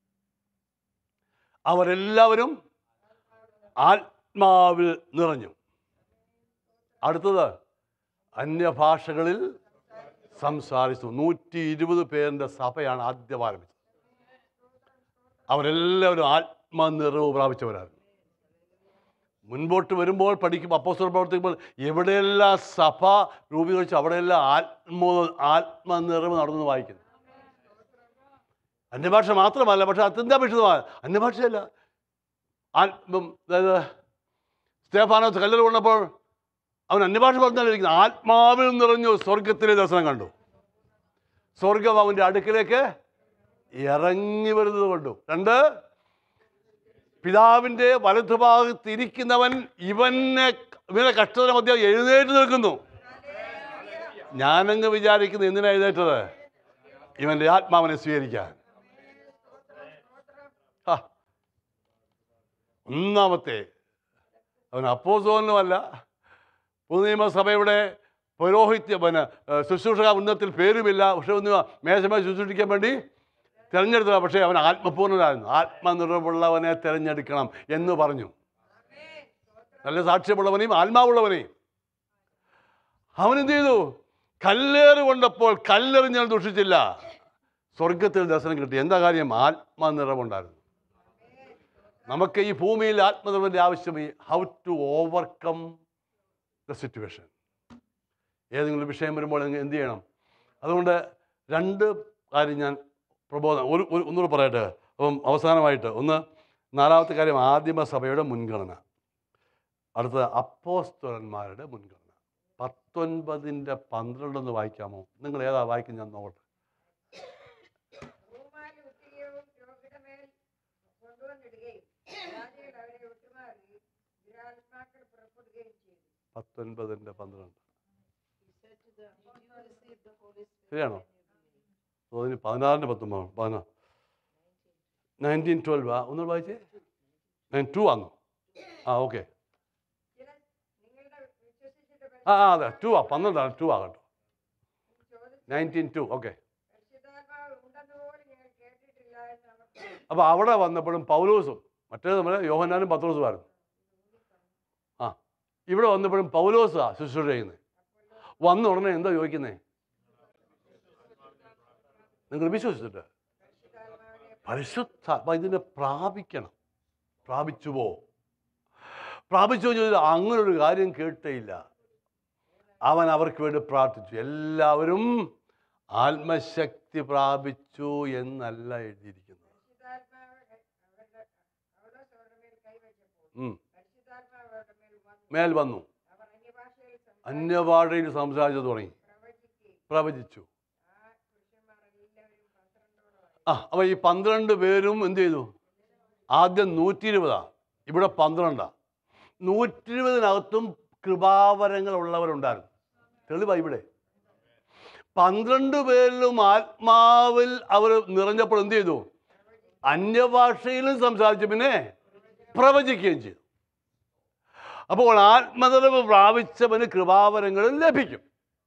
അവരെല്ലാവരും ആത്മാവിൽ നിറഞ്ഞു അടുത്തത് അന്യഭാഷകളിൽ സംസാരിച്ചു നൂറ്റി ഇരുപത് പേരിൻ്റെ സഭയാണ് ആദ്യം ആരംഭിച്ചത് അവരെല്ലാവരും ആത്മനിറവ് പ്രാപിച്ചവരായിരുന്നു മുൻപോട്ട് വരുമ്പോൾ പഠിക്കും അപ്പോസ്തല പ്രവർത്തിക്കുമ്പോൾ എവിടെയെല്ലാം സഭ രൂപീകരിച്ചു അവിടെയെല്ലാം ആത്മ ആത്മനിറവ് നടന്നു വായിക്കുന്നു അന്യഭാഷ മാത്രമല്ല പക്ഷെ അത്യന്താപേക്ഷിതമാണ് അന്യഭാഷയല്ല ആത്മം അതായത് സ്തേഫാനോസ് കല്ലറ കൊണ്ടപ്പോൾ അവൻ അന്യഭാഷ പറഞ്ഞാലിരിക്കുന്നു ആത്മാവിൽ നിറഞ്ഞു സ്വർഗത്തിലെ ദർശനം കണ്ടു സ്വർഗം അവൻ്റെ അടുക്കിലേക്ക് ഇറങ്ങി വരുന്നത് കണ്ടു രണ്ട് പിതാവിൻ്റെ വലതുഭാഗത്ത് ഇരിക്കുന്നവൻ ഇവനെ ഇവനെ കഷ്ടത മധ്യം എഴുന്നേറ്റ് നിൽക്കുന്നു ഞാനങ്ങ് വിചാരിക്കുന്നു എന്തിനാ എഴുന്നേറ്റത് ഇവൻ്റെ ആത്മാവിനെ സ്വീകരിക്കാൻ ഹാ. ഒന്നാമത്തെ അവൻ അപ്പോസോനുമല്ല പുതുനിയമസഭയുടെ പൗരോഹിത്യ പിന്നെ ഏഹ്, ശുശ്രൂഷക ഉന്നതത്തിൽ പേരുമില്ല പക്ഷെ ഒന്ന് മേശമേ ശുശ്രൂഷിക്കാൻ വേണ്ടി തിരഞ്ഞെടുത്തതാണ് പക്ഷേ അവൻ ആത്മപൂർണ്ണനായിരുന്നു ആത്മനിറവുള്ളവനെ തിരഞ്ഞെടുക്കണം എന്ന് പറഞ്ഞു നല്ല സാക്ഷ്യമുള്ളവനെയും ആത്മാവുള്ളവനെയും അവൻ എന്ത് ചെയ്തു കല്ലേറ് കൊണ്ടപ്പോൾ കല്ലെറിഞ്ഞാൽ ദുഷിച്ചില്ല സ്വർഗത്തിൽ ദർശനം കിട്ടി എന്താ കാര്യം ആത്മനിറവുണ്ടായിരുന്നു നമുക്ക് ഈ ഭൂമിയിൽ ആത്മനിറവിൻ്റെ ആവശ്യം how to overcome the situation ഏതെങ്കിലും ഒരു വിഷയം വരുമ്പോൾ നിങ്ങൾ എന്ത് ചെയ്യണം അതുകൊണ്ട് രണ്ട് കാര്യം ഞാൻ പ്രബോധനം ഒരു ഒരു- ഒന്നുകൂടെ പറയട്ടെ അപ്പം അവസാനമായിട്ട് ഒന്ന് നാലാമത്തെ കാര്യം ആദിമസഭയുടെ മുൻഗണന അടുത്തത് അപ്പോസ്തലന്മാരുടെ മുൻഗണന പത്തൊൻപതിൻ്റെ പന്ത്രണ്ടെന്ന് വായിക്കാമോ നിങ്ങൾ ഏതാ വായിക്കും ഞാൻ നോക്കട്ടെ ഭൂമാലി ഉത്തിരിയവും രോഗിടമേൽ കൊണ്ടുവന്നിടുകയും ജാതികൾ അവരെ വിട്ടുമാറി ദുരാത്മാക്കൾ പുറപ്പെടുകയും ചെയ്തു പത്തൊൻപതിൻ്റെ പന്ത്രണ്ട് ശരിയാണോ അതിന് പതിനാറിൻ്റെ പത്തൊമ്പത് പതിനാറ് നയൻറ്റീൻ ട്വൽവ് ആ ഒന്ന് വായിച്ചേ നയൻ ടു ആണോ ആ ഓക്കെ ചില നിങ്ങളുടെ വിശ്വസിച്ചിട്ട് ആ ആ അതെ ടു ആ പന്ത്രണ്ടാണ് ടു ആ കേട്ടോ ചോദിച്ചു നയൻറ്റീൻ ടു ഓക്കെ പരിശുദ്ധാത്മാവ് ഉണ്ടെന്ന് പോലും ഞങ്ങൾ കേട്ടിട്ടില്ല എന്ന് അവർ പറഞ്ഞു. അപ്പോൾ അവിടെ വന്നപ്പോഴും പൗലോസും മറ്റേത് നമ്മുടെ യോഹന്നാനും പത്രോസുമായിരുന്നു ആ ഇവിടെ വന്നപ്പോഴും പൗലോസാ ശുശ്രൂഷ ചെയ്യുന്നത് വന്ന ഉടനെ എന്താ ചോദിക്കുന്നേ നിങ്ങൾ വിശ്വസിച്ചിട്ട് പരിശുദ്ധ അപ്പം ഇതിനെ പ്രാപിക്കണം പ്രാപിച്ചുവോ പ്രാപിച്ചോ എന്ന് ചോദിച്ചാൽ അങ്ങനെ ഒരു കാര്യം കേട്ടേയില്ല അവൻ അവർക്ക് വേണ്ടി പ്രാർത്ഥിച്ചു എല്ലാവരും ആത്മശക്തി പ്രാപിച്ചു എന്നല്ല എഴുതിയിരിക്കുന്നത് പരിശുദ്ധാത്മാവ് അവരുടെ പൗലോസ് അവരുടെ മേൽ കൈവച്ചപ്പോൾ ഉം. പരിശുദ്ധാത്മാവ് അവരുടെ മേൽ വന്നു മേൽ വന്നു അവർ അന്യഭാഷയിൽ അന്യഭാഷയിൽ സംസാരിച്ചു തുടങ്ങി പ്രവചിക്കുകയും പ്രവചിച്ചു ആ പുരുഷന്മാർ എല്ലാവരും പന്ത്രണ്ടോളം ആ അപ്പോൾ ഈ പന്ത്രണ്ട് പേരും എന്ത് ചെയ്തു ആദ്യം നൂറ്റി ഇരുപതാ ഇവിടെ പന്ത്രണ്ടാ നൂറ്റി ഇരുപതിനകത്തും കൃപാവരങ്ങൾ ഉള്ളവരുണ്ടായിരുന്നു തെളിവാ ഇവിടെ പന്ത്രണ്ട് പേരിലും ആത്മാവിൽ അവർ നിറഞ്ഞപ്പോൾ എന്ത് ചെയ്തു അന്യഭാഷയിലും സംസാരിച്ചു പിന്നെ പ്രവചിക്കുകയും ചെയ്തു അപ്പോൾ ആത്മനിറവ് പ്രാപിച്ചവന് കൃപാവരങ്ങളും ലഭിക്കും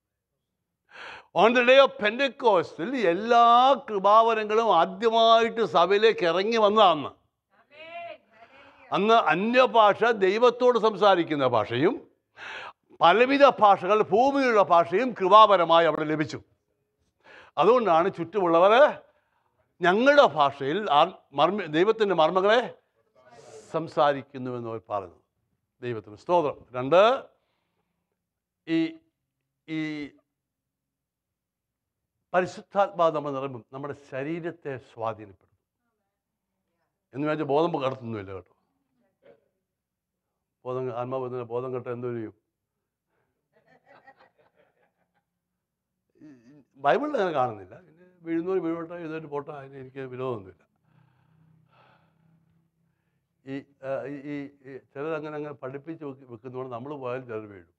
ഓൺ ദ ഡേ ഓഫ് പെൻഡക്കോസ്റ്റിൽ എല്ലാ കൃപാവരങ്ങളും ആദ്യമായിട്ട് സഭയിലേക്ക് ഇറങ്ങി വന്നതാണ് അന്ന് അന്യഭാഷ ദൈവത്തോട് സംസാരിക്കുന്ന ഭാഷയും പലവിധ ഭാഷകൾ ഭൂമിയുടെ ഭാഷയും കൃപാപരമായി അവിടെ ലഭിച്ചു അതുകൊണ്ടാണ് ചുറ്റുമുള്ളവർ ഞങ്ങളുടെ ഭാഷയിൽ ആ മർമ്മ ദൈവത്തിൻ്റെ മർമ്മങ്ങളെ സംസാരിക്കുന്നുവെന്ന് അവർ പറയുന്നത് ദൈവത്തിന് സ്തോത്രം രണ്ട് ഈ ഈ പരിശുദ്ധാത്മാവ് നമ്മൾ നിറയുമ്പം നമ്മുടെ ശരീരത്തെ സ്വാധീനപ്പെടും എന്ന് വെച്ചാൽ ബോധം കടത്തുന്നുമില്ല കേട്ടോ ബോധം ആത്മാവ് വരുന്ന ബോധം കെട്ട എന്തോ ചെയ്യും ഈ- ഈ ബൈബിളിൽ അങ്ങനെ കാണുന്നില്ല പിന്നെ വീഴുന്നവർ വീഴോട്ടെ എഴുന്നേറ്റ് പോട്ടെ അതിന് എനിക്ക് വിരോധമൊന്നുമില്ല ഈ ആ, ഈ ഈ ഈ ചിലരങ്ങനെ അങ്ങനെ പഠിപ്പിച്ച് വെക്ക് വെക്കുന്നതുകൊണ്ട് നമ്മൾ പോയാലും ചിലർ വീഴും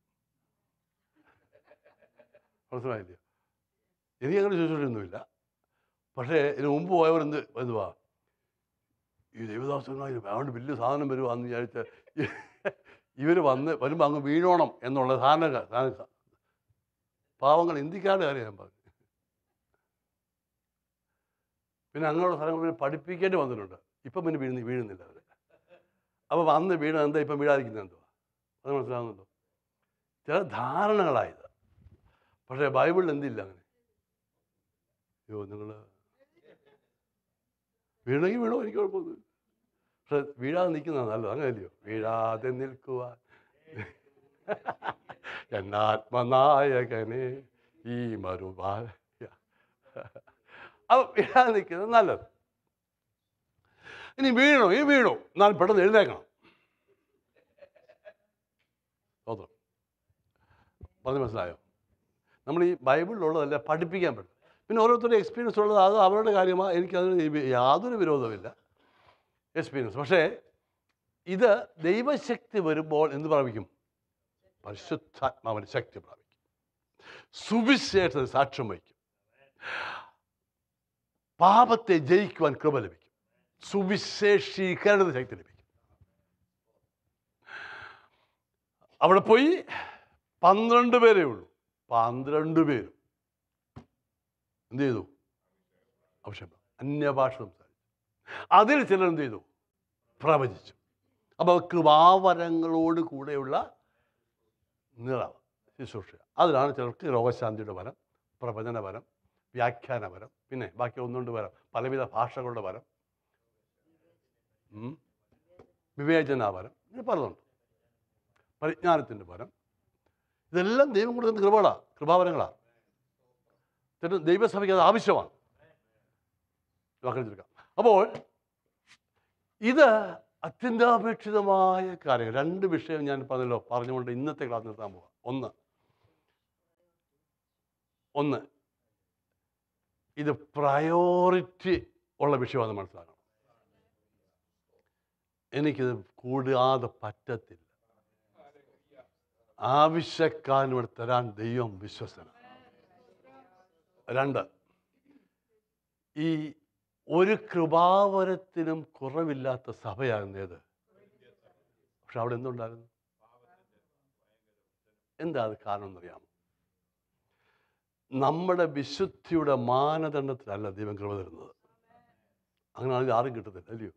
മനസ്സിലായില്ല എനിക്ക് അങ്ങനെ ചോദിച്ചിട്ടൊന്നുമില്ല പക്ഷേ ഇതിന് മുമ്പ് പോയവർ എന്ത് എന്തുവാ ഈ ദൈവദാസനായി അതുകൊണ്ട് വലിയ സാധനം വരുവാന്ന് വിചാരിച്ച ഇവർ വന്ന് വരുമ്പോൾ അങ്ങ് വീഴോണം എന്നുള്ള ധാരണ ധാരണ- പാവങ്ങൾ ഇന്ത്യക്കാരുടെ കാര്യം ഞാൻ പറഞ്ഞു പിന്നെ അങ്ങനെയുള്ള സ്ഥലങ്ങൾ പിന്നെ പഠിപ്പിക്കേണ്ടി വന്നിട്ടുണ്ട് ഇപ്പം പിന്നെ വീഴുന്ന വീഴുന്നില്ല അവർ അപ്പോൾ വന്ന് വീണ എന്താ ഇപ്പം വീഴാതിരിക്കുന്നത് എന്തുവാ അത് മനസ്സിലാകുന്നുണ്ടോ ചില ധാരണകളായത് പക്ഷേ ബൈബിളിൽ എന്തില്ല അങ്ങനെ അയ്യോ നിങ്ങൾ വീണെങ്കിൽ വീണോ എനിക്ക് കുഴപ്പമൊന്നുമില്ല പക്ഷെ വീഴാതെ നിൽക്കുന്നതാണ് നല്ലത് അങ്ങനെയല്ലയോ വീഴാതെ നിൽക്കുവാൻ എന്നാത്മനായകനെ ഈ മറുപാ അപ്പോൾ വീഴാതെ നിൽക്കുന്നത് നല്ലത് ഇനി വീഴണോ ഈ വീണോ എന്നാൽ പെട്ടെന്ന് എഴുന്നേക്കണം തോന്നും പറഞ്ഞു മനസ്സിലായോ നമ്മൾ ഈ ബൈബിളിലുള്ളതല്ല പഠിപ്പിക്കാൻ പറ്റും പിന്നെ ഓരോരുത്തരുടെ എക്സ്പീരിയൻസ് ഉള്ളത് അത് അവരുടെ കാര്യമാണ് എനിക്കതിന് ഈ യാതൊരു വിരോധമില്ല എക്സ്പീരിയൻസ് പക്ഷേ ഇത് ദൈവശക്തി വരുമ്പോൾ എന്ത് പ്രാപിക്കും പരിശുദ്ധാത്മാവിന് ശക്തി പ്രാപിക്കും സുവിശേഷ സാക്ഷ്യം വഹിക്കും പാപത്തെ ജയിക്കുവാൻ കൃപ ലഭിക്കും സുവിശേഷീകരണ ശക്തി ലഭിക്കും അവിടെ പോയി പന്ത്രണ്ട് പേരേ ഉള്ളൂ പന്ത്രണ്ട് പേരും എന്ത് ചെയ്തു അഭിഷേകം അന്യഭാഷ സംസാരിച്ചു അതിൽ ചിലർ എന്ത് ചെയ്തു പ്രവചിച്ചു അപ്പോൾ കൃപാവരങ്ങളോട് കൂടെയുള്ള നിറവ് ശുശ്രൂഷ അതിലാണ് ചിലർക്ക് രോഗശാന്തിയുടെ വരം പ്രവചന വരം വ്യാഖ്യാന വരം പിന്നെ ബാക്കി ഒന്നുകൊണ്ട് വരം പലവിധ ഭാഷകളുടെ വരം ഉം. വിവേചന വരം ഇങ്ങനെ പലതുണ്ട് പരിജ്ഞാനത്തിൻ്റെ വരം ഇതെല്ലാം ദൈവം കൊടുക്കുന്ന കൃപകളാണ് കൃപാവരങ്ങളാണ് എന്നിട്ട് ദൈവസഭയ്ക്ക് അത് ആവശ്യമാണ് വാക്കെടുത്തെടുക്കാം അപ്പോൾ ഇത് അത്യന്താപേക്ഷിതമായ കാര്യങ്ങൾ രണ്ട് വിഷയം ഞാൻ പറഞ്ഞല്ലോ പറഞ്ഞുകൊണ്ട് ഇന്നത്തെ ക്ലാസ് നിർത്താൻ പോവാം ഒന്ന് ഒന്ന് ഇത് പ്രയോറിറ്റി ഉള്ള വിഷയമാണെന്ന് മനസ്സിലാക്കണം എനിക്കിത് കൂടാതെ പറ്റത്തില്ല ആവശ്യക്കാരനോട് തരാൻ ദൈവം വിശ്വസനാണ് രണ്ട് ഈ ഒരു കൃപാവരത്തിനും കുറവില്ലാത്ത സഭയാകുന്നത് പക്ഷെ അവിടെ എന്തുണ്ടായിരുന്നു എന്താ അത് കാരണം എന്നറിയാമോ നമ്മുടെ വിശുദ്ധിയുടെ മാനദണ്ഡത്തിലല്ല ദൈവം കൃപ തരുന്നത് അങ്ങനെയാണെങ്കിൽ ആരും കിട്ടത്തില്ല അല്ലയോ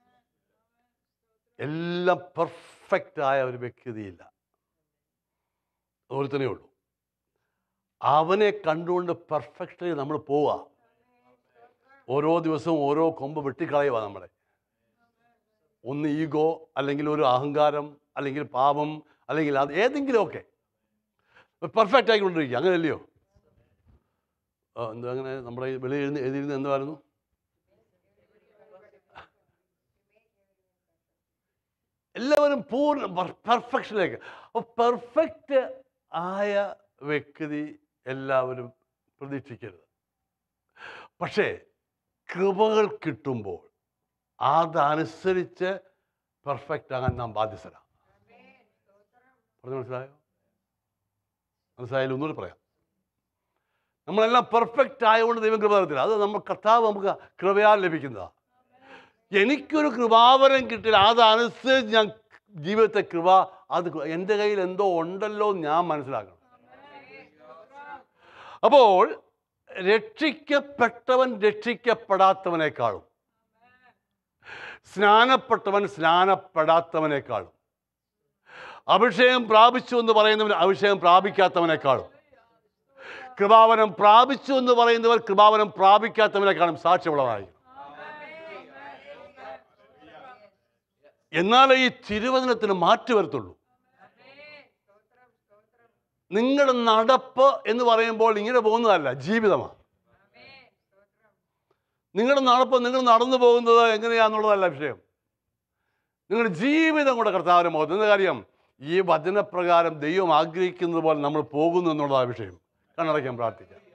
എല്ലാം പെർഫെക്റ്റ് ആയ ഒരു വ്യക്തിയില്ല ഒരുത്തനേ ഉള്ളൂ അവനെ കണ്ടുകൊണ്ട് പെർഫെക്റ്റ്ലി നമ്മൾ പോവുക ഓരോ ദിവസവും ഓരോ കൊമ്പ് വെട്ടിക്കളയുക നമ്മളെ ഒന്ന് ഈഗോ അല്ലെങ്കിൽ ഒരു അഹങ്കാരം അല്ലെങ്കിൽ പാപം അല്ലെങ്കിൽ അത് ഏതെങ്കിലുമൊക്കെ പെർഫെക്റ്റ് ആയിക്കൊണ്ടിരിക്കുക അങ്ങനെയല്ലയോ ആ, എന്താ അങ്ങനെ നമ്മുടെ ഈ വെളിയിൽ എഴുതി എഴുതിയിരുന്നത് എന്തായിരുന്നു എല്ലാവരും പൂർണ്ണ പെർഫെക്ഷനിലേക്ക് അപ്പോൾ പെർഫെക്റ്റ് ആയ വ്യക്തി എല്ലാവരും പ്രതീക്ഷിക്കരുത് പക്ഷേ കൃപകൾ കിട്ടുമ്പോൾ അതനുസരിച്ച് പെർഫെക്റ്റ് ആകാൻ നാം ബാധ്യസ്ഥരാണ് പറഞ്ഞു മനസ്സിലായോ മനസ്സിലായാലും ഒന്നുകൂടി പറയാം നമ്മളെല്ലാം പെർഫെക്റ്റ് ആയതുകൊണ്ട് ദൈവം കൃപ തരത്തില്ല അത് നമ്മൾ കർത്താവ് നമുക്ക് കൃപയാൽ ലഭിക്കുന്നതാണ് എനിക്കൊരു കൃപാവരം കിട്ടില്ല അതനുസരിച്ച് ഞാൻ ജീവിതത്തെ കൃപ അത് എൻ്റെ കയ്യിൽ എന്തോ ഉണ്ടല്ലോ എന്ന് ഞാൻ മനസ്സിലാക്കണം അപ്പോൾ രക്ഷിക്കപ്പെട്ടവൻ രക്ഷിക്കപ്പെടാത്തവനേക്കാളും സ്നാനപ്പെട്ടവൻ സ്നാനപ്പെടാത്തവനേക്കാളും അഭിഷേകം പ്രാപിച്ചു എന്ന് പറയുന്നവൻ അഭിഷേകം പ്രാപിക്കാത്തവനേക്കാളും കൃപാവനം പ്രാപിച്ചു എന്ന് പറയുന്നവർ കൃപാവനം പ്രാപിക്കാത്തവനെക്കാളും സാക്ഷ്യമുള്ളതായി എന്നാലേ ഈ തിരുവചനത്തിന് മാറ്റി വരത്തുള്ളൂ നിങ്ങളുടെ നടപ്പ് എന്ന് പറയുമ്പോൾ ഇങ്ങനെ പോകുന്നതല്ല ജീവിതമാണ് നിങ്ങളുടെ നടപ്പ് നിങ്ങൾ നടന്നു പോകുന്നത് എങ്ങനെയാണെന്നുള്ളതല്ല വിഷയം നിങ്ങളുടെ ജീവിതം കൂടെ കർത്താവിന് മുഖത്ത് എന്ന കാര്യം ഈ വചനപ്രകാരം ദൈവം ആഗ്രഹിക്കുന്നത് പോലെ നമ്മൾ പോകുന്നു എന്നുള്ളതാണ് വിഷയം കണ്ണടയ്ക്കാൻ പ്രാർത്ഥിക്കാം